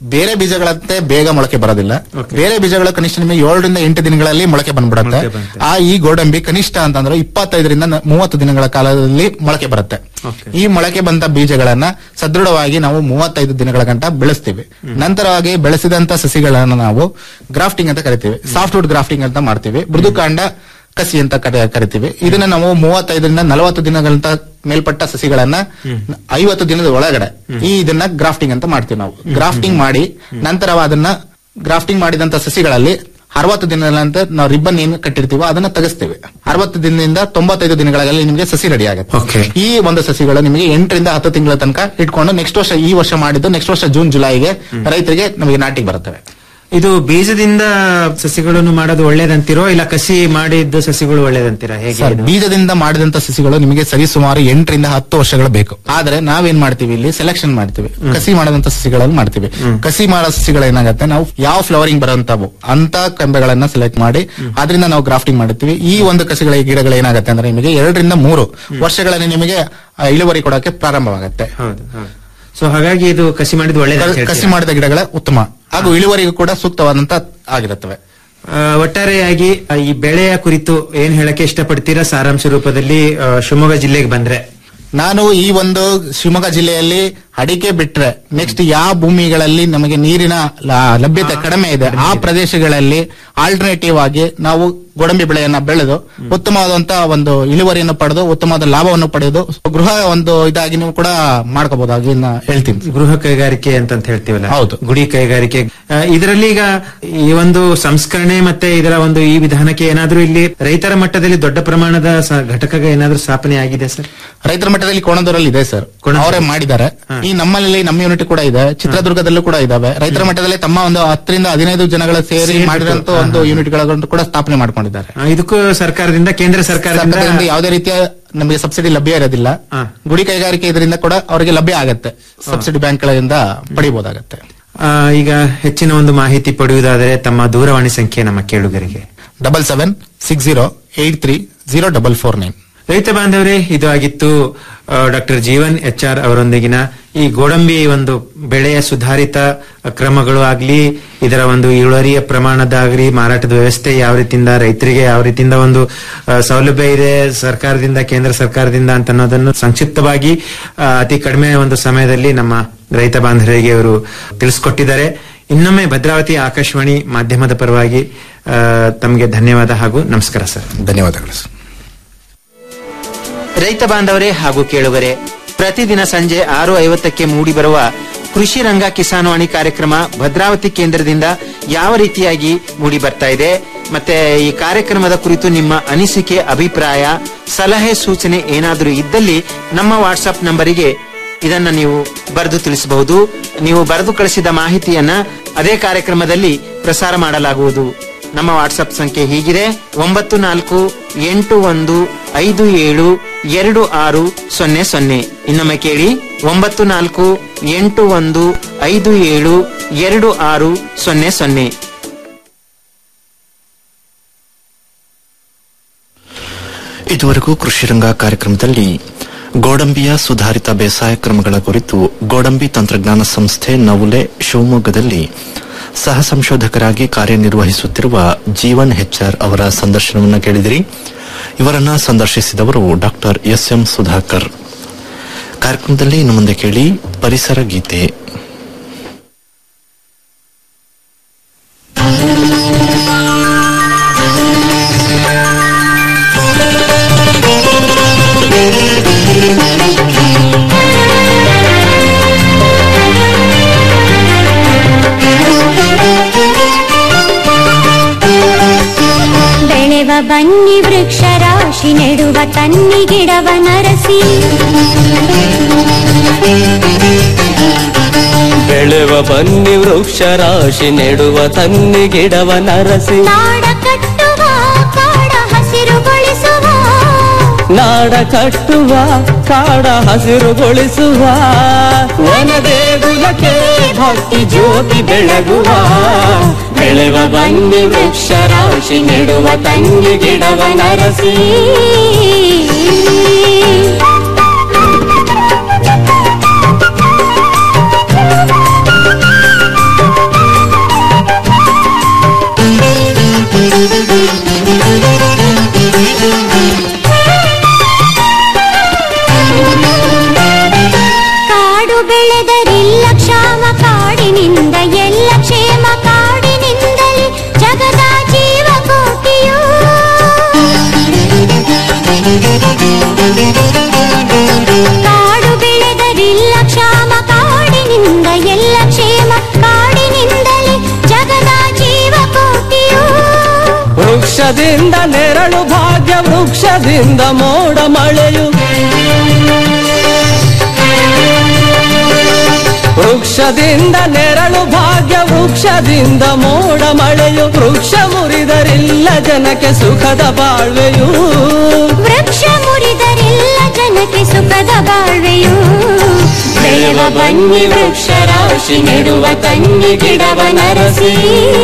ಬೇರೆ ಬೀಜಗಳಂತೆ ಬೇಗ ಮೊಳಕೆ ಬರೋದಿಲ್ಲ ಬೇರೆ ಬೀಜಗಳು ಕನಿಷ್ಠ ನಿಮಗೆ ಏಳರಿಂದ ಎಂಟು ದಿನಗಳಲ್ಲಿ ಮೊಳಕೆ ಬಂದ್ಬಿಡುತ್ತೆ ಮೊಳಕೆ ಬರುತ್ತೆ. ಆ ಈ ಗೋಡಂಬಿ ಕನಿಷ್ಠ ಅಂತಂದ್ರೆ ಇಪ್ಪತ್ತೈದರಿಂದ ನ- ಮೂವತ್ತು ದಿನಗಳ ಕಾಲದಲ್ಲಿ ಮೊಳಕೆ ಬರುತ್ತೆ ಈ ಮೊಳಕೆ ಬಂದ ಬೀಜಗಳನ್ನ ಸದೃಢವಾಗಿ ನಾವು ಮೂವತ್ತೈದು ದಿನಗಳ ಗಂಟ ಬೆಳೆಸ್ತೀವಿ ನಂತರವಾಗಿ ಬೆಳೆಸಿದಂತ ಸಸಿಗಳನ್ನ ನಾವು ಗ್ರಾಫ್ಟಿಂಗ್ ಅಂತ ಕರಿತೀವಿ ಸಾಫ್ಟ್ವುಡ್ ಗ್ರಾಫ್ಟಿಂಗ್ ಅಂತ ಮಾಡ್ತೀವಿ ಮೃದುಕಾಂಡ ಕಸಿ ಅಂತ ಕರೆ- ಕರಿತೀವಿ ಇದನ್ನ ನಾವು ಮೂವತ್ತೈದರಿಂದ ನಲವತ್ತು ದಿನಗಳಂತ ಮೇಲ್ಪಟ್ಟ ಸಸಿಗಳನ್ನ ಐವತ್ತು ದಿನದ ಒಳಗಡೆ ಈ ಇದನ್ನ ಗ್ರಾಫ್ಟಿಂಗ್ ಅಂತ ಮಾಡ್ತೀವಿ ನಾವು ಗ್ರಾಫ್ಟಿಂಗ್ ಮಾಡಿ ನಂತರ ಅದನ್ನ ಗ್ರಾಫ್ಟಿಂಗ್ ಮಾಡಿದಂತ ಸಸಿಗಳಲ್ಲಿ ಅರವತ್ತು ದಿನದ ನಂತರ ನಾವು ರಿಬ್ಬನ್ ಏನು ಕಟ್ಟಿರ್ತೀವೋ ಅದನ್ನ ತೆಗೆಸ್ತೀವಿ ಅರವತ್ತು ದಿನದಿಂದ ತೊಂಬತ್ತೈದು ದಿನಗಳಲ್ಲಿ ನಿಮಗೆ ಸಸಿ ರೆಡಿ ಆಗುತ್ತೆ ಈ ಒಂದು ಸಸಿಗಳು ನಿಮಗೆ ಎಂಟರಿಂದ ಹತ್ತು ತಿಂಗಳ ತನಕ ಇಟ್ಕೊಂಡು ನೆಕ್ಸ್ಟ್ ವರ್ಷ ಈ ವರ್ಷ ಮಾಡಿದ್ದು ನೆಕ್ಸ್ಟ್ ವರ್ಷ ಜೂನ್ ಜುಲೈಗೆ ರೈತರಿಗೆ ನಮಗೆ ನಾಟಿಗೆ ಬರುತ್ತವೆ ಇದು ಬೀಜದಿಂದ ಸಸಿಗಳನ್ನು ಮಾಡೋದು ಒಳ್ಳೇದಂತೀರೋ ಇಲ್ಲ ಕಸಿ ಮಾಡಿದ ಸಸಿಗಳು ಒಳ್ಳೇದಂತೀರಾ ಹೇಗೆ ಸರ್ ಇದು? ಬೀಜದಿಂದ ಮಾಡಿದಂತ ಸಸಿಗಳು ನಿಮಗೆ ಸರಿ ಸುಮಾರು ಎಂಟರಿಂದ ಹತ್ತು ವರ್ಷಗಳು ಬೇಕು ಆದ್ರೆ ನಾವೇನ್ ಮಾಡ್ತೀವಿ ಇಲ್ಲಿ ಸೆಲೆಕ್ಷನ್ ಮಾಡ್ತೀವಿ ಕಸಿ ಮಾಡದಂತ ಸಸಿಗಳನ್ನು ಮಾಡ್ತೀವಿ ಕಸಿ ಮಾಡೋ ಸಸಿಗಳು ಏನಾಗುತ್ತೆ ನಾವು ಯಾವ ಫ್ಲವರಿಂಗ್ ಬರೋಂತವು ಅಂತ ಕಂಬೆಗಳನ್ನ ಸೆಲೆಕ್ಟ್ ಮಾಡಿ ಅದರಿಂದ ನಾವು ಗ್ರಾಫ್ಟಿಂಗ್ ಮಾಡುತ್ತೀವಿ ಈ ಒಂದು ಕಸಿಗಳ ಗಿಡಗಳು ಏನಾಗುತ್ತೆ ಅಂದ್ರೆ ನಿಮಗೆ ಎರಡರಿಂದ ಮೂರು ವರ್ಷಗಳಲ್ಲಿ ನಿಮಗೆ ಆ, ಇಳುವರಿ ಕೊಡೋಕೆ ಪ್ರಾರಂಭವಾಗುತ್ತೆ ಸೊ ಹಾಗಾಗಿ ಇದು ಕಸಿ ಮಾಡಿದ ಒಳ್ಳೇದ ಕಸಿ ಮಾಡಿದ ಗಿಡಗಳ ಉತ್ತಮ ಹಾಗೂ ಇಳುವರಿಗೂ ಕೂಡ ಸೂಕ್ತವಾದಂತ ಆಗಿರುತ್ತವೆ ಒಟ್ಟಾರೆಯಾಗಿ ಆ, ಈ ಬೆಳೆಯ ಕುರಿತು ಏನ್ ಹೇಳಕ್ಕೆ ಇಷ್ಟಪಡ್ತೀರಾ ಸಾರಾಂಶ ರೂಪದಲ್ಲಿ ಆ, ಶಿವಮೊಗ್ಗ ಜಿಲ್ಲೆಗೆ ಬಂದ್ರೆ ನಾನು ಈ ಒಂದು ಶಿವಮೊಗ್ಗ ಜಿಲ್ಲೆಯಲ್ಲಿ ಅಡಿಕೆ ಬಿಟ್ರೆ ನೆಕ್ಸ್ಟ್ ಯಾವ ಭೂಮಿಗಳಲ್ಲಿ ನಮಗೆ ನೀರಿನ ಲ- ಲಭ್ಯತೆ ಕಡಿಮೆ ಇದೆ ಆ ಪ್ರದೇಶಗಳಲ್ಲಿ ಆಲ್ಟರ್ನೇಟಿವ್ ಆಗಿ ನಾವು ಗೋಡಂಬಿ ಬೆಳೆಯನ್ನ ಬೆಳೆದು ಉತ್ತಮವಾದಂತಹ ಒಂದು ಇಳುವರಿಯನ್ನು ಪಡೆದು ಉತ್ತಮವಾದ ಲಾಭವನ್ನು ಪಡೆದು ಗೃಹ ಒಂದು ಇದಾಗಿ ನೀವು ಕೂಡ ಮಾಡ್ಕೋಬಹುದಾಗಿ ನಾ ಹೇಳ್ತೀನಿ ಗೃಹ ಕೈಗಾರಿಕೆ ಅಂತ ಹೇಳ್ತೀವಲ್ಲ ಹೌದು. ಗುಡಿ ಕೈಗಾರಿಕೆ ಆ, ಇದರಲ್ಲಿ ಈಗ ಈ ಒಂದು ಸಂಸ್ಕರಣೆ ಮತ್ತೆ ಇದರ ಒಂದು ಈ ವಿಧಾನಕ್ಕೆ ಏನಾದ್ರೂ ಇಲ್ಲಿ ರೈತರ ಮಟ್ಟದಲ್ಲಿ ದೊಡ್ಡ ಪ್ರಮಾಣದ ಸ- ಘಟಕ ಏನಾದ್ರೂ ಸ್ಥಾಪನೆ ಆಗಿದೆ ಸರ್ ರೈತರ ಮಟ್ಟದಲ್ಲಿ ಕೋಣದೂರಲ್ಲಿ ಇದೆ ಸರ್ ಅವರೇ ಮಾಡಿದ್ದಾರೆ ಈ ನಮ್ಮಲ್ಲಿ ನಮ್ಮ ಯೂನಿಟ್ ಕೂಡ ಇದೆ ಚಿತ್ರದುರ್ಗದಲ್ಲೂ ಕೂಡ ಇದಾವೆ ರೈತರ ಮಟ್ಟದಲ್ಲಿ ತಮ್ಮ ಒಂದು ಹತ್ತರಿಂದ ಹದಿನೈದು ಜನಗಳ ಸೇರಿ ಸೇರ್ಬಿಟ್ಟು, ಮಾಡಿದಂತ ಹಾ, ಒಂದು ಹಾ. ಯೂನಿಟ್ ಗಳನ್ನು ಕೂಡ ಸ್ಥಾಪನೆ ಮಾಡ್ಕೊಂಡಿದ್ದಾರೆ ಆ, ಇದಕ್ಕೂ ಸರ್ಕಾರದಿಂದ ಕೇಂದ್ರ ಸರ್ಕಾರದಿಂದ ಸರ್ಕಾರದಿಂದ ಯಾವುದೇ ರೀತಿಯ ನಮಗೆ ಸಬ್ಸಿಡಿ ಲಭ್ಯ ಇರೋದಿಲ್ಲ ಗುಡಿ ಕೈಗಾರಿಕೆ ಇದರಿಂದ ಕೂಡ ಅವರಿಗೆ ಲಭ್ಯ ಆಗತ್ತೆ ಸಬ್ಸಿಡಿ ಬ್ಯಾಂಕ್ಗಳಿಂದ ಪಡಿಬಹುದಾಗತ್ತೆ ಆ, ಈಗ ಹೆಚ್ಚಿನ ಒಂದು ಮಾಹಿತಿ ಪಡೆಯುವುದಾದರೆ ತಮ್ಮ ದೂರವಾಣಿ ಸಂಖ್ಯೆ ನಮ್ಮ ಕೇಳುಗರಿಗೆ double seven six zero eight three zero double four nine ರೈತ ಬಾಂಧವರೇ ಇದು ಆಗಿತ್ತು ಡಾಕ್ಟರ್ ಜೀವನ್ ಎಚ್ ಆರ್ ಅವರೊಂದಿಗಿನ ಈ ಗೋಡಂಬಿ ಒಂದು ಬೆಳೆಯ ಸುಧಾರಿತ ಕ್ರಮಗಳು ಆಗ್ಲಿ ಇದರ ಒಂದು ಇಳುವರಿಯ ಪ್ರಮಾಣದಾಗ್ಲಿ ಮಾರಾಟದ ವ್ಯವಸ್ಥೆ ಯಾವ ರೀತಿಯಿಂದ ರೈತರಿಗೆ ಯಾವ ರೀತಿಯಿಂದ ಒಂದು ಆ, ಸೌಲಭ್ಯ ಇದೆ ಸರ್ಕಾರದಿಂದ ಕೇಂದ್ರ ಸರ್ಕಾರದಿಂದ ಅಂತ ಅನ್ನೋದನ್ನು ಸಂಕ್ಷಿಪ್ತವಾಗಿ ಆ, ಅತಿ ಕಡಿಮೆ ಒಂದು ಸಮಯದಲ್ಲಿ ನಮ್ಮ ರೈತ ಬಾಂಧವರಿಗೆ ಅವರು ತಿಳಿಸ್ಕೊಟ್ಟಿದ್ದಾರೆ ಇನ್ನೊಮ್ಮೆ ಭದ್ರಾವತಿ ಆಕಾಶವಾಣಿ ಮಾಧ್ಯಮದ ಪರವಾಗಿ ಆ, ತಮಗೆ ಧನ್ಯವಾದ ಹಾಗೂ ನಮಸ್ಕಾರ ಸರ್ ಧನ್ಯವಾದಗಳು ಸರ್ ರೈತ ಬಾಂಧವರೇ ಹಾಗೂ ಕೇಳುವರೆ ಪ್ರತಿದಿನ ಸಂಜೆ ಆರು ಐವತ್ತಕ್ಕೆ ಮೂಡಿಬರುವ ಕೃಷಿ ರಂಗ ಕಿಸಾನ್ವಾಣಿ ಕಾರ್ಯಕ್ರಮ ಭದ್ರಾವತಿ ಕೇಂದ್ರದಿಂದ ಯಾವ ರೀತಿಯಾಗಿ ಮೂಡಿ ಬರ್ತಾ ಇದೆ ಮತ್ತೆ ಈ ಕಾರ್ಯಕ್ರಮದ ಕುರಿತು ನಿಮ್ಮ ಅನಿಸಿಕೆ ಅಭಿಪ್ರಾಯ ಸಲಹೆ ಸೂಚನೆ ಏನಾದರೂ ಇದ್ದಲ್ಲಿ ನಮ್ಮ ವಾಟ್ಸ್ಆಪ್ ನಂಬರಿಗೆ ಇದನ್ನ ನೀವು ಬರೆದು ತಿಳಿಸಬಹುದು ನೀವು ಬರೆದು ಕಳಿಸಿದ ಮಾಹಿತಿಯನ್ನ ಅದೇ ಕಾರ್ಯಕ್ರಮದಲ್ಲಿ ಪ್ರಸಾರ ಮಾಡಲಾಗುವುದು ನಮ್ಮ ವಾಟ್ಸ್ಆಪ್ ಸಂಖ್ಯೆ ಹೀಗಿದೆ ಒಂಬತ್ತು ನಾಲ್ಕು ಎಂಟು ಒಂದು ಐದು ಏಳು ಎರಡು ಆರು ಸೊನ್ನೆ ಸೊನ್ನೆ ಇನ್ನೊಮ್ಮೆ ಕೇಳಿ ಒಂಬತ್ತು ನಾಲ್ಕು ಎಂಟು ಒಂದು ಐದು ಏಳು ಎರಡು ಆರು ಸೊನ್ನೆ ಸೊನ್ನೆ ಇದುವರೆಗೂ ಕೃಷಿ ರಂಗ ಕಾರ್ಯಕ್ರಮದಲ್ಲಿ ಗೋಡಂಬಿಯ ಸುಧಾರಿತ ಬೇಸಾಯ ಕ್ರಮಗಳ ಕುರಿತು ಗೋಡಂಬಿ ತಂತ್ರಜ್ಞಾನ ಸಂಸ್ಥೆ ನವುಲೆ ಶಿವಮೊಗ್ಗದಲ್ಲಿ ಸಹ ಸಂಶೋಧಕರಾಗಿ ಕಾರ್ಯನಿರ್ವಹಿಸುತ್ತಿರುವ ಜೀವನ್ ಹೆಚ್ಆರ್ ಅವರ ಸಂದರ್ಶನವನ್ನು ಕೇಳಿದಿರಿ ಇವರನ್ನ ಸಂದರ್ಶಿಸಿದವರು ಡಾಕ್ಟರ್ ಎಸ್ ಎಂ ಸುಧಾಕರ್ ಕಾರ್ಯಕ್ರಮದಲ್ಲಿ ಇನ್ನು ಮುಂದೆ ಕೇಳಿ ಪರಿಸರ ಗೀತೆ ಬೆಳೆವ ಬನ್ನಿ ವೃಕ್ಷ ರಾಶಿ ನೆಡುವ ತನ್ನಿ ಗಿಡವ ನರಸಿ ಬೆಳೆವ ಬನ್ನಿ ವೃಕ್ಷ ರಾಶಿ ನೆಡುವ ತನ್ನಿ ಗಿಡವ ನರಸಿ ನಾಡ ಕಟ್ಟುವ ಕಾಡ ಹಸಿರುಗೊಳಿಸುವ ನಾಡ ಕಟ್ಟುವ ಕಾಡ ಹಸಿರುಗೊಳಿಸುವ ವನ ದೇಗುಲಕ್ಕೆ ಭಕ್ತಿ ಜ್ಯೋತಿ ಬೆಳಗುವ ಬೆಳೆವ ಬನ್ನಿ ವೃಕ್ಷ ರಾಶಿ ನೆಡುವ ತನ್ನಿ ಗಿಡವ ನರಸಿ ಕಾಡು ಬೆಳೆದರಿಲ್ಲ ಕ್ಷಾಮ ಕಾಡಿನಿಂದ ಎಲ್ಲ ಕ್ಷೇಮ ಕಾಡಿನಿಂದಲೇ ಜಗದ ಜೀವ ಕೋಟಿಯು ಕಾಡು ಬೆಳೆದರಿಲ್ಲ ಕ್ಷಾಮ ಕಾಡಿನಿಂದ ಎಲ್ಲ ಕ್ಷೇಮ ಕಾಡಿನಿಂದಲೇ ಜಗದ ಜೀವ ಕೋಟಿಯು ವೃಕ್ಷದಿಂದ ನೆರಳು ಭಾಗ್ಯ ವೃಕ್ಷದಿಂದ ಮೋಡ ಮಳೆಯು ವೃಕ್ಷದಿಂದ ನೆರಳು ಭಾಗ್ಯ ವೃಕ್ಷದಿಂದ ಮೋಡ ಮಳೆಯು ವೃಕ್ಷ ಮುರಿದರಿಲ್ಲ ಜನಕ್ಕೆ ಸುಖದ ಬಾಳ್ವೆಯು ವೃಕ್ಷ ಮುರಿದರೆಲ್ಲ ಜನಕ್ಕೆ ಸುಖದ ಬಾಳ್ವೆಯು ಬೆಳೆವ ಬನ್ನಿ ವೃಕ್ಷ ರಾಶಿ ನೆಡುವ ಕನ್ನಿ ಗಿಡವ ನರಸಿ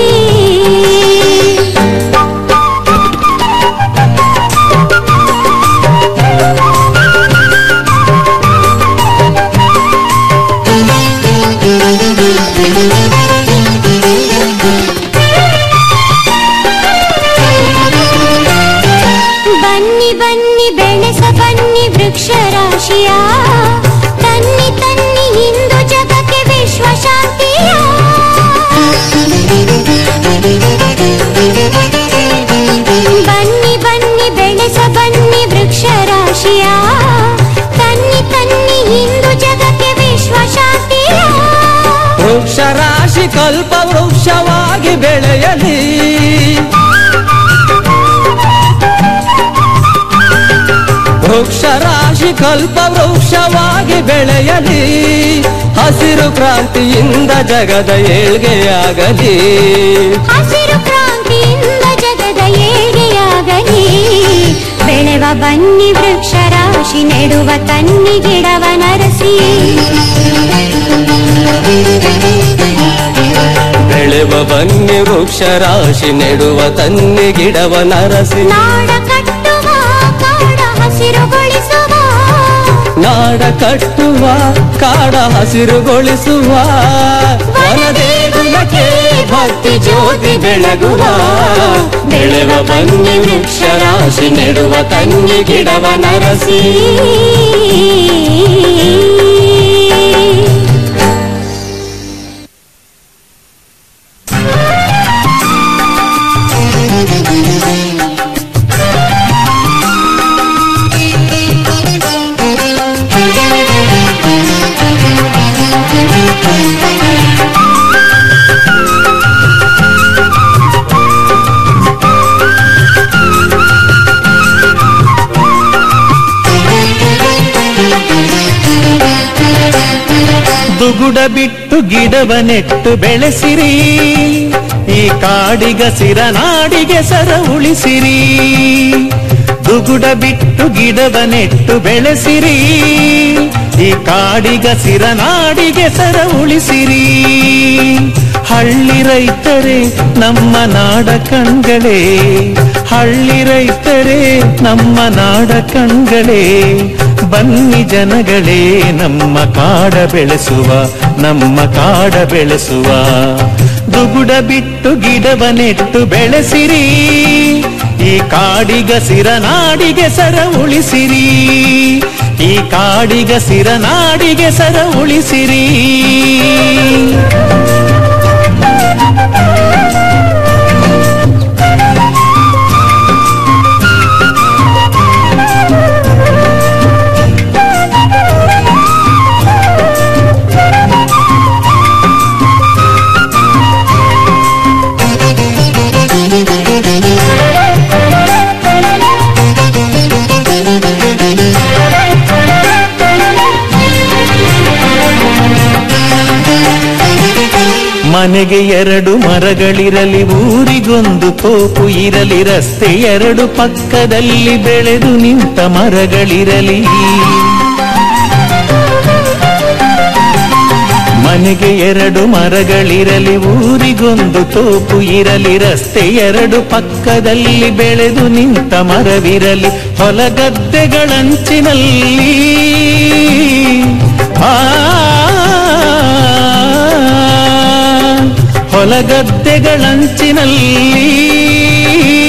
ಬನ್ನಿ ಬನ್ನಿ ಬೆಳೆಸ ಬನ್ನಿ ವೃಕ್ಷ ರಾಶಿಯ ತನ್ನಿ ತನ್ನಿ ಇಂದು ಜಗಕ್ಕೆ ವಿಶ್ವ ಶಾಂತಿಯ ಬನ್ನಿ ಬನ್ನಿ ಬೆಳೆಸ ಬನ್ನಿ ವೃಕ್ಷ ರಾಶಿಯ ತನ್ನಿ ತನ್ನಿ ಇಂದು ಜಗಕ್ಕೆ ವಿಶ್ವ ಶಾಂತಿಯ ವೃಕ್ಷ ರಾಶಿ ಕಲ್ಪ ವೃಕ್ಷವಾಗಿ ಬೆಳೆಯಲಿ ವೃಕ್ಷ ರಾಶಿ ಕಲ್ಪ ವೃಕ್ಷವಾಗಿ ಬೆಳೆಯಲಿ ಹಸಿರು ಕ್ರಾಂತಿಯಿಂದ ಜಗದ ಏಳ್ಗೆಯಾಗಲಿ ಹಸಿರು ಕ್ರಾಂತಿಯಿಂದ ಜಗದ ಏಳಿಗೆಯಾಗಲಿ ಬೆಳೆವ ಬನ್ನಿ ವೃಕ್ಷ ರಾಶಿ ನೆಡುವ ತನ್ನಿ ಗಿಡವ ನರಸಿ ಬೆಳೆವ ಬನ್ನಿ ವೃಕ್ಷ ರಾಶಿ ನೆಡುವ ತನ್ನಿ ಗಿಡವ ನರಸಿ ನಾಡ ಕಟ್ಟುವ ಕಾಡ ಹಸಿರುಗೊಳಿಸುವ ನಾಡ ಕಟ್ಟುವ ಕಾಡ ಹಸಿರುಗೊಳಿಸುವ ವನದೇಗುಲಕ್ಕೆ ಭಕ್ತಿ ಜ್ಯೋತಿ ಬೆಳಗುವ ಬೆಳೆವ ಬನ್ನಿ ವೃಕ್ಷ ರಾಶಿ ನೆಡುವ ತನ್ನಿ ಗಿಡವ ನರಸಿ ದುಗುಡ ಬಿಟ್ಟು ಗಿಡವ ನೆಟ್ಟು ಬೆಳೆಸಿರಿ ಈ ಕಾಡಿಗಸಿರ ನಾಡಿಗೆ ಸರ ಉಳಿಸಿರಿ ದುಗುಡ ಬಿಟ್ಟು ಗಿಡವ ನೆಟ್ಟು ಬೆಳೆಸಿರಿ ಈ ಕಾಡಿಗಸಿರ ನಾಡಿಗೆ ಸರ ಉಳಿಸಿರಿ ಹಳ್ಳಿ ರೈತರೇ ನಮ್ಮ ನಾಡ ಕಣ್ಗಳೇ ಹಳ್ಳಿ ರೈತರೇ ನಮ್ಮ ನಾಡ ಕಣ್ಗಳೇ ಬನ್ನಿ ಜನಗಳೇ ನಮ್ಮ ಕಾಡ ಬೆಳೆಸುವ ನಮ್ಮ ಕಾಡ ಬೆಳೆಸುವ ದುಗುಡ ಬಿಟ್ಟು ಗಿಡವ ನೆಟ್ಟು ಬೆಳೆಸಿರಿ ಈ ಕಾಡಿಗಸಿರ ನಾಡಿಗೆ ಸರ ಉಳಿಸಿರಿ ಈ ಕಾಡಿಗಸಿರ ನಾಡಿಗೆ ಸರ ಉಳಿಸಿರಿ ಮನೆಗೆ ಎರಡು ಮರಗಳಿರಲಿ ಊರಿಗೊಂದು ತೋಪು ಇರಲಿ ರಸ್ತೆ ಎರಡು ಪಕ್ಕದಲ್ಲಿ ಬೆಳೆದು ನಿಂತ ಮರಗಳಿರಲಿ ಮನೆಗೆ ಎರಡು ಮರಗಳಿರಲಿ ಊರಿಗೊಂದು ತೋಪು ಇರಲಿ ರಸ್ತೆ ಎರಡು ಪಕ್ಕದಲ್ಲಿ ಬೆಳೆದು ನಿಂತ ಮರವಿರಲಿ ಹೊಲಗದ್ದೆಗಳಂಚಿನಲ್ಲಿ ಆ ಹೊಲಗದ್ದೆಗಳಂಚಿನಲ್ಲಿ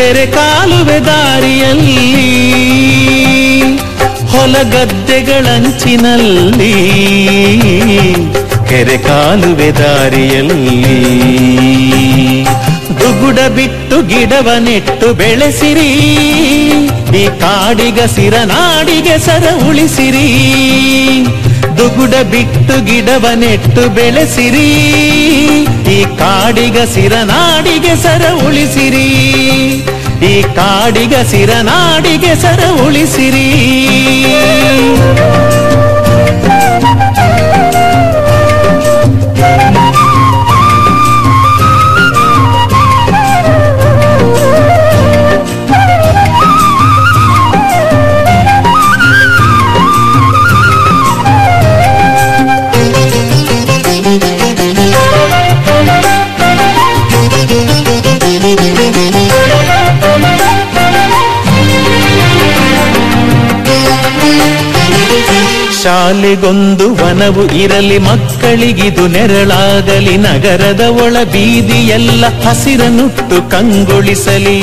ಕೆರೆ ಕಾಲುವೆ ದಾರಿಯಲ್ಲಿ ಹೊಲ ಗದ್ದೆಗಳಂಚಿನಲ್ಲಿ ಕೆರೆ ಕಾಲುವೆ ದಾರಿಯಲ್ಲಿ ದುಗುಡ ಬಿಟ್ಟು ಗಿಡವ ನೆಟ್ಟು ಬೆಳೆಸಿರಿ ಈ ಕಾಡಿಗ ಸಿರ ನಾಡಿಗೆ ಸರ ಉಳಿಸಿರಿ ದುಗುಡ ಬಿಟ್ಟು ಗಿಡವ ನೆಟ್ಟು ಬೆಳೆಸಿರಿ ಈ ಕಾಡಿಗ ಸಿರ ನಾಡಿಗೆ ಸರ ಉಳಿಸಿರಿ ಈ ಕಾಡಿಗ ಸಿರ ನಾಡಿಗೆ ಸರ ಉಳಿಸಿರಿ ಶಾಲೆಗೊಂದು ವನವು ಇರಲಿ ಮಕ್ಕಳಿಗಿದು ನೆರಳಾಗಲಿ ನಗರದ ಒಳ ಬೀದಿಯೆಲ್ಲ ಹಸಿರನುಟ್ಟು ಕಂಗೊಳಿಸಲಿ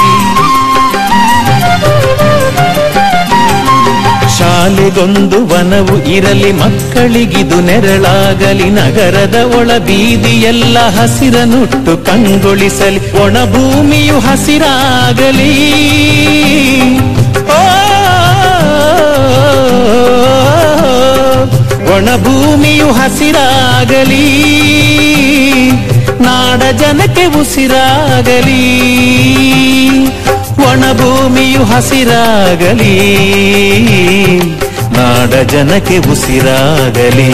ಶಾಲೆಗೊಂದು ವನವು ಇರಲಿ ಮಕ್ಕಳಿಗಿದು ನೆರಳಾಗಲಿ ನಗರದ ಒಳ ಬೀದಿಯೆಲ್ಲ ಹಸಿರನುಟ್ಟು ಕಂಗೊಳಿಸಲಿ ಒಣ ಭೂಮಿಯು ಹಸಿರಾಗಲಿ ಓ ಒಣ ಭೂಮಿಯು ಹಸಿರಾಗಲಿ ನಾಡ ಜನಕ್ಕೆ ಉಸಿರಾಗಲಿ ಒಣ ಭೂಮಿಯು ಹಸಿರಾಗಲಿ ನಾಡ ಜನಕ್ಕೆ ಉಸಿರಾಗಲಿ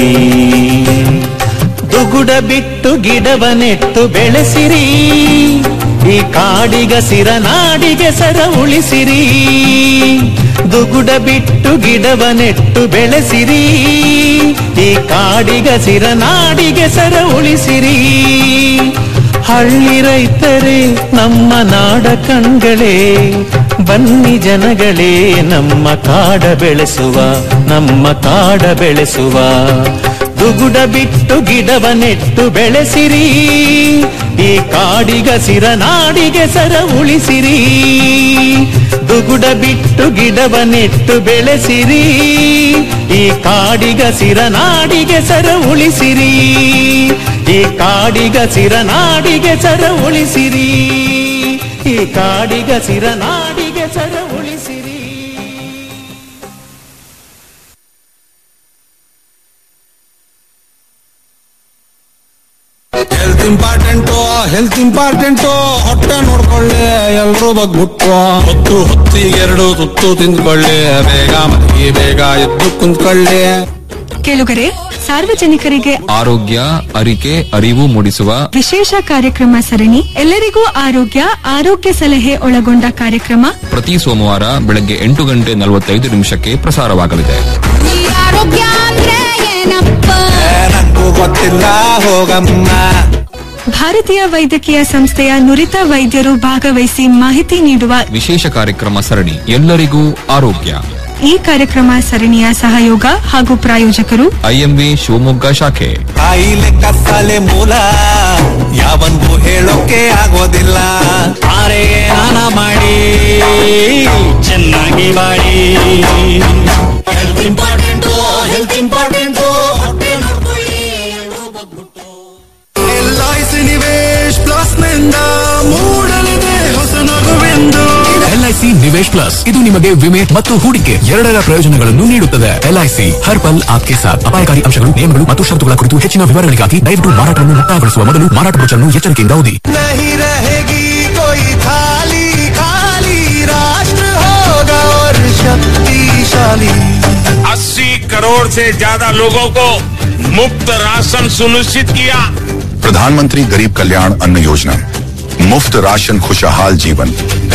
ದುಗುಡ ಬಿಟ್ಟು ಗಿಡವ ನೆಟ್ಟು ಬೆಳೆಸಿರಿ ಈ ಕಾಡಿಗ ಸಿರ ನಾಡಿಗೆ ಸರ ಉಳಿಸಿರಿ ದುಗುಡ ಬಿಟ್ಟು ಗಿಡವ ನೆಟ್ಟು ಬೆಳೆಸಿರಿ ಈ ಕಾಡಿಗ ಸಿರ ನಾಡಿಗೆ ಸರ ಉಳಿಸಿರಿ ಹಳ್ಳಿ ರೈತರೇ ನಮ್ಮ ನಾಡ ಕಣ್ಗಳೇ ಬನ್ನಿ ಜನಗಳೇ ನಮ್ಮ ಕಾಡ ಬೆಳೆಸುವ ನಮ್ಮ ಕಾಡ ಬೆಳೆಸುವ ದುಗುಡ ಬಿಟ್ಟು ಗಿಡವ ನೆಟ್ಟು ಬೆಳೆಸಿರಿ ಈ ಕಾಡಿಗ ಸಿರ ನಾಡಿಗೆ ಸರ ಉಳಿಸಿರಿ ದುಗುಡ ಬಿಟ್ಟು ಗಿಡವ ನೆಟ್ಟು ಬೆಳೆಸಿರಿ ಈ ಕಾಡಿಗ ಸಿರ ನಾಡಿಗೆ ಸರ ಉಳಿಸಿರಿ ಈ ಕಾಡಿಗ ಸಿರ ನಾಡಿಗೆ ಸರ ಉಳಿಸಿರಿ ಈ ಕಾಡಿಗ ಸಿರ ನಾಡಿಗೆ ಸರ ಉಳಿಸಿರಿ ಹೆಲ್ತ್ ಇಂಪಾರ್ಟೆಂಟು ಹೆಲ್ತ್ ಇಂಪಾರ್ಟೆಂಟು ಹೊಟ್ಟೆ ನೋಡ್ಕೊಳ್ಳಿ ಎಲ್ರೂ ಬಗ್ಬಿಟ್ಟು ಹೊತ್ತು ಹೊತ್ತಿಗೆ ಎರಡು ತುತ್ತು ತಿಂದ್ಕೊಳ್ಳಿ ಬೇಗ ಮಲಗಿ ಬೇಗ ಎದ್ದು ಕುಂತ್ಕೊಳ್ಳಿ ಕೇಳುಗರೆ ಸಾರ್ವಜನಿಕರಿಗೆ ಆರೋಗ್ಯ ಅರಿಕೆ ಅರಿವು ಮೂಡಿಸುವ ವಿಶೇಷ ಕಾರ್ಯಕ್ರಮ ಸರಣಿ ಎಲ್ಲರಿಗೂ ಆರೋಗ್ಯ ಆರೋಗ್ಯ ಸಲಹೆ ಒಳಗೊಂಡ ಕಾರ್ಯಕ್ರಮ ಪ್ರತಿ ಸೋಮವಾರ ಬೆಳಗ್ಗೆ ಎಂಟು ಗಂಟೆ ನಲವತ್ತೈದು ನಿಮಿಷಕ್ಕೆ ಪ್ರಸಾರವಾಗಲಿದೆ ಆರೋಗ್ಯ ಅಂದ್ರೆ ಏನಪ್ಪ ನಂಗೂ ಗೊತ್ತಿಲ್ಲ ಹೋಗಮ್ಮ ಭಾರತೀಯ ವೈದ್ಯಕೀಯ ಸಂಸ್ಥೆಯ ನುರಿತ ವೈದ್ಯರು ಭಾಗವಹಿಸಿ ಮಾಹಿತಿ ನೀಡುವ ವಿಶೇಷ ಕಾರ್ಯಕ್ರಮ ಸರಣಿ ಎಲ್ಲರಿಗೂ ಆರೋಗ್ಯ ಈ ಕಾರ್ಯಕ್ರಮ ಸರಣಿಯ ಸಹಯೋಗ ಹಾಗೂ ಪ್ರಾಯೋಜಕರು ಐಎಂವಿ ಶಿವಮೊಗ್ಗ ಶಾಖೆ ಕಾಯಿಲೆ ಕಸಾಲೆ ಮೂಲ ಯಾವನ್ಗೂ ಹೇಳೋಕೆ ಆಗೋದಿಲ್ಲ ಆರೆ ಸ್ನಾನ ಮಾಡಿ ಚೆನ್ನಾಗಿ ಮಾಡಿ health important health important L I C Nivesh plus ನಿಂದ ಮೂಡಲಿದೆ ಹೊಸ ನಗುವೆಂದು ಎಲ್ಐಸಿ ನಿವೇಶ್ ಪ್ಲಸ್ ಇದು ನಿಮಗೆ ವಿಮೆ ಮತ್ತು ಹೂಡಿಕೆ ಎರಡರ ಪ್ರಯೋಜನಗಳನ್ನು ನೀಡುತ್ತದೆ ಎಲ್ಐಸಿ ಹರ್ ಪಲ್ ಆಪ್ಕೆ ಸಾಥ್ ಅಪಾಯಕಾರಿ ಅಂಶಗಳು ನಿಯಮಗಳು ಮತ್ತು ಷರತ್ತುಗಳ ಕುರಿತು ಹೆಚ್ಚಿನ ವಿವರಗಳಿಗಾಗಿ ದಯವಿಟ್ಟು ಮಾರಾಟವನ್ನು ಮುಕ್ತಾಯಗೊಳಿಸುವ ಮೊದಲು ಮಾರಾಟ ಬ್ರೋಚರ್ನ್ನು ಎಚ್ಚರಿಕೆಯಿಂದ ಓದಿ नहीं रहेगी कोई थाली खाली राष्ट्र होगा और शक्तिशाली अस्सी करोड़ से ज्यादा लोगों को मुफ्त राशन सुनिश्चित किया प्रधानमंत्री गरीब कल्याण अन्न योजना मुफ्त राशन खुशहाल जीवन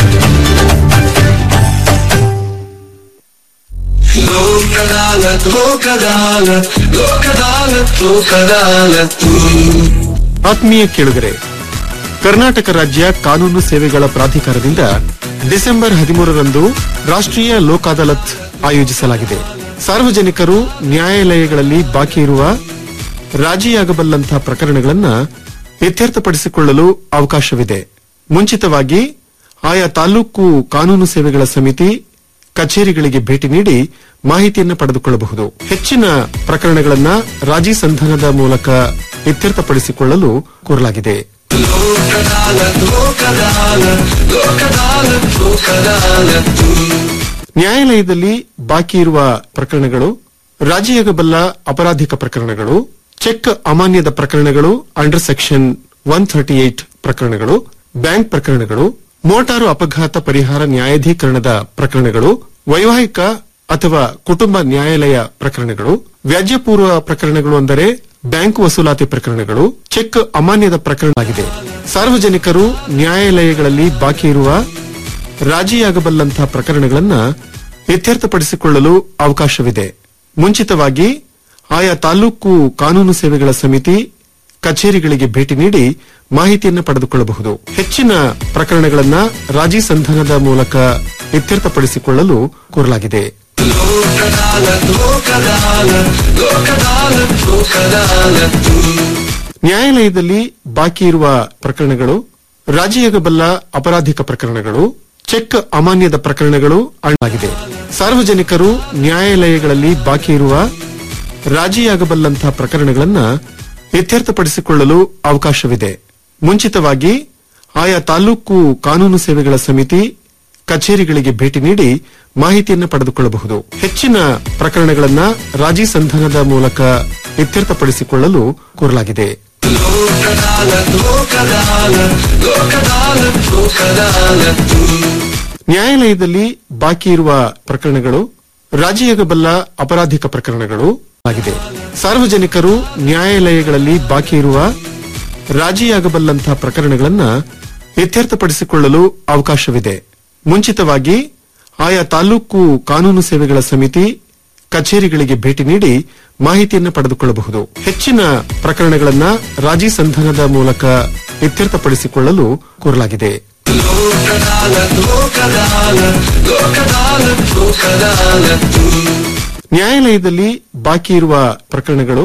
लोक अदालत लोक अदालत लोक अदालत लोक अदालत ಆತ್ಮೀಯ ಕೇಳುಗರೆ ಕರ್ನಾಟಕ ರಾಜ್ಯ ಕಾನೂನು ಸೇವೆಗಳ ಪ್ರಾಧಿಕಾರದಿಂದ ಡಿಸೆಂಬರ್ ಹದಿಮೂರರಂದು ರಾಷ್ಟ್ರೀಯ ಲೋಕ್ ಅದಾಲತ್ ಆಯೋಜಿಸಲಾಗಿದೆ ಸಾರ್ವಜನಿಕರು ನ್ಯಾಯಾಲಯಗಳಲ್ಲಿ ಬಾಕಿ ಇರುವ ರಾಜಿಯಾಗಬಲ್ಲಂತಹ ಪ್ರಕರಣಗಳನ್ನ ಇತ್ಯರ್ಥಪಡಿಸಿಕೊಳ್ಳಲು ಅವಕಾಶವಿದೆ ಮುಂಚಿತವಾಗಿ ಆಯಾ ತಾಲೂಕು ಕಾನೂನು ಸೇವೆಗಳ ಸಮಿತಿ ಕಚೇರಿಗಳಿಗೆ ಭೇಟಿ ನೀಡಿ ಮಾಹಿತಿಯನ್ನು ಪಡೆದುಕೊಳ್ಳಬಹುದು ಹೆಚ್ಚಿನ ಪ್ರಕರಣಗಳನ್ನ ರಾಜಿ ಸಂಧಾನದ ಮೂಲಕ ಇತ್ಯರ್ಥಪಡಿಸಿಕೊಳ್ಳಲು ಕೋರಲಾಗಿದೆ ನ್ಯಾಯಾಲಯದಲ್ಲಿ ಬಾಕಿ ಇರುವ ಪ್ರಕರಣಗಳು ರಾಜಿಯಾಗಬಲ್ಲ ಅಪರಾಧಿಕ ಪ್ರಕರಣಗಳು ಚೆಕ್ ಅಮಾನ್ಯದ ಪ್ರಕರಣಗಳು under section one thirty eight ಪ್ರಕರಣಗಳು ಬ್ಯಾಂಕ್ ಪ್ರಕರಣಗಳು ಮೋಟಾರು ಅಪಘಾತ ಪರಿಹಾರ ನ್ಯಾಯಾಧೀಕರಣದ ಪ್ರಕರಣಗಳು ವೈವಾಹಿಕ ಅಥವಾ ಕುಟುಂಬ ನ್ಯಾಯಾಲಯ ಪ್ರಕರಣಗಳು ವ್ಯಾಜ್ಯಪೂರ್ವ ಪ್ರಕರಣಗಳು ಅಂದರೆ ಬ್ಯಾಂಕ್ ವಸೂಲಾತಿ ಪ್ರಕರಣಗಳು ಚೆಕ್ ಅಮಾನ್ಯದ ಪ್ರಕರಣವಾಗಿದೆ ಸಾರ್ವಜನಿಕರು ನ್ಯಾಯಾಲಯಗಳಲ್ಲಿ ಬಾಕಿ ಇರುವ ರಾಜಿಯಾಗಬಲ್ಲಂತಹ ಪ್ರಕರಣಗಳನ್ನ ಇತ್ಯರ್ಥಪಡಿಸಿಕೊಳ್ಳಲು ಅವಕಾಶವಿದೆ ಮುಂಚಿತವಾಗಿ ಆಯಾ ತಾಲೂಕು ಕಾನೂನು ಸೇವೆಗಳ ಸಮಿತಿ ಕಚೇರಿಗಳಿಗೆ ಭೇಟಿ ನೀಡಿ ಮಾಹಿತಿಯನ್ನು ಪಡೆದುಕೊಳ್ಳಬಹುದು ಹೆಚ್ಚಿನ ಪ್ರಕರಣಗಳನ್ನ ರಾಜಿ ಸಂಧಾನದ ಮೂಲಕ ಇತ್ಯರ್ಥಪಡಿಸಿಕೊಳ್ಳಲು ಕೋರಲಾಗಿದೆ ನ್ಯಾಯಾಲಯದಲ್ಲಿ ಬಾಕಿ ಇರುವ ಪ್ರಕರಣಗಳು ರಾಜಿಯಾಗಬಲ್ಲ ಅಪರಾಧಿಕ ಪ್ರಕರಣಗಳು ಚೆಕ್ ಅಮಾನ್ಯದ ಪ್ರಕರಣಗಳು ಆಗಿದೆ ಸಾರ್ವಜನಿಕರು ನ್ಯಾಯಾಲಯಗಳಲ್ಲಿ ಬಾಕಿ ಇರುವ ರಾಜಿಯಾಗಬಲ್ಲಂತಹ ಪ್ರಕರಣಗಳನ್ನ ಇತ್ಯರ್ಥಪಡಿಸಿಕೊಳ್ಳಲು ಅವಕಾಶವಿದೆ ಮುಂಚಿತವಾಗಿ ಆಯಾ ತಾಲೂಕು ಕಾನೂನು ಸೇವೆಗಳ ಸಮಿತಿ ಕಚೇರಿಗಳಿಗೆ ಭೇಟಿ ನೀಡಿ ಮಾಹಿತಿಯನ್ನು ಪಡೆದುಕೊಳ್ಳಬಹುದು ಹೆಚ್ಚಿನ ಪ್ರಕರಣಗಳನ್ನ ರಾಜಿ ಸಂಧಾನದ ಮೂಲಕ ಇತ್ಯರ್ಥಪಡಿಸಿಕೊಳ್ಳಲು ಕೋರಲಾಗಿದೆ ನ್ಯಾಯಾಲಯದಲ್ಲಿ ಬಾಕಿ ಇರುವ ಪ್ರಕರಣಗಳು ರಾಜಿಯಾಗಬಲ್ಲ ಅಪರಾಧಿಕ ಪ್ರಕರಣಗಳು ಆಗಿದೆ ಸಾರ್ವಜನಿಕರು ನ್ಯಾಯಾಲಯಗಳಲ್ಲಿ ಬಾಕಿ ಇರುವ ರಾಜಿಯಾಗಬಲ್ಲಂತಹ ಪ್ರಕರಣಗಳನ್ನ ಇತ್ಯರ್ಥಪಡಿಸಿಕೊಳ್ಳಲು ಅವಕಾಶವಿದೆ ಮುಂಚಿತವಾಗಿ ಆಯಾ ತಾಲೂಕು ಕಾನೂನು ಸೇವೆಗಳ ಸಮಿತಿ ಕಚೇರಿಗಳಿಗೆ ಭೇಟಿ ನೀಡಿ ಮಾಹಿತಿಯನ್ನು ಪಡೆದುಕೊಳ್ಳಬಹುದು ಹೆಚ್ಚಿನ ಪ್ರಕರಣಗಳನ್ನ ರಾಜಿ ಸಂಧಾನದ ಮೂಲಕ ಇತ್ಯರ್ಥಪಡಿಸಿಕೊಳ್ಳಲು ಕೋರಲಾಗಿದೆ ನ್ಯಾಯಾಲಯದಲ್ಲಿ ಬಾಕಿ ಇರುವ ಪ್ರಕರಣಗಳು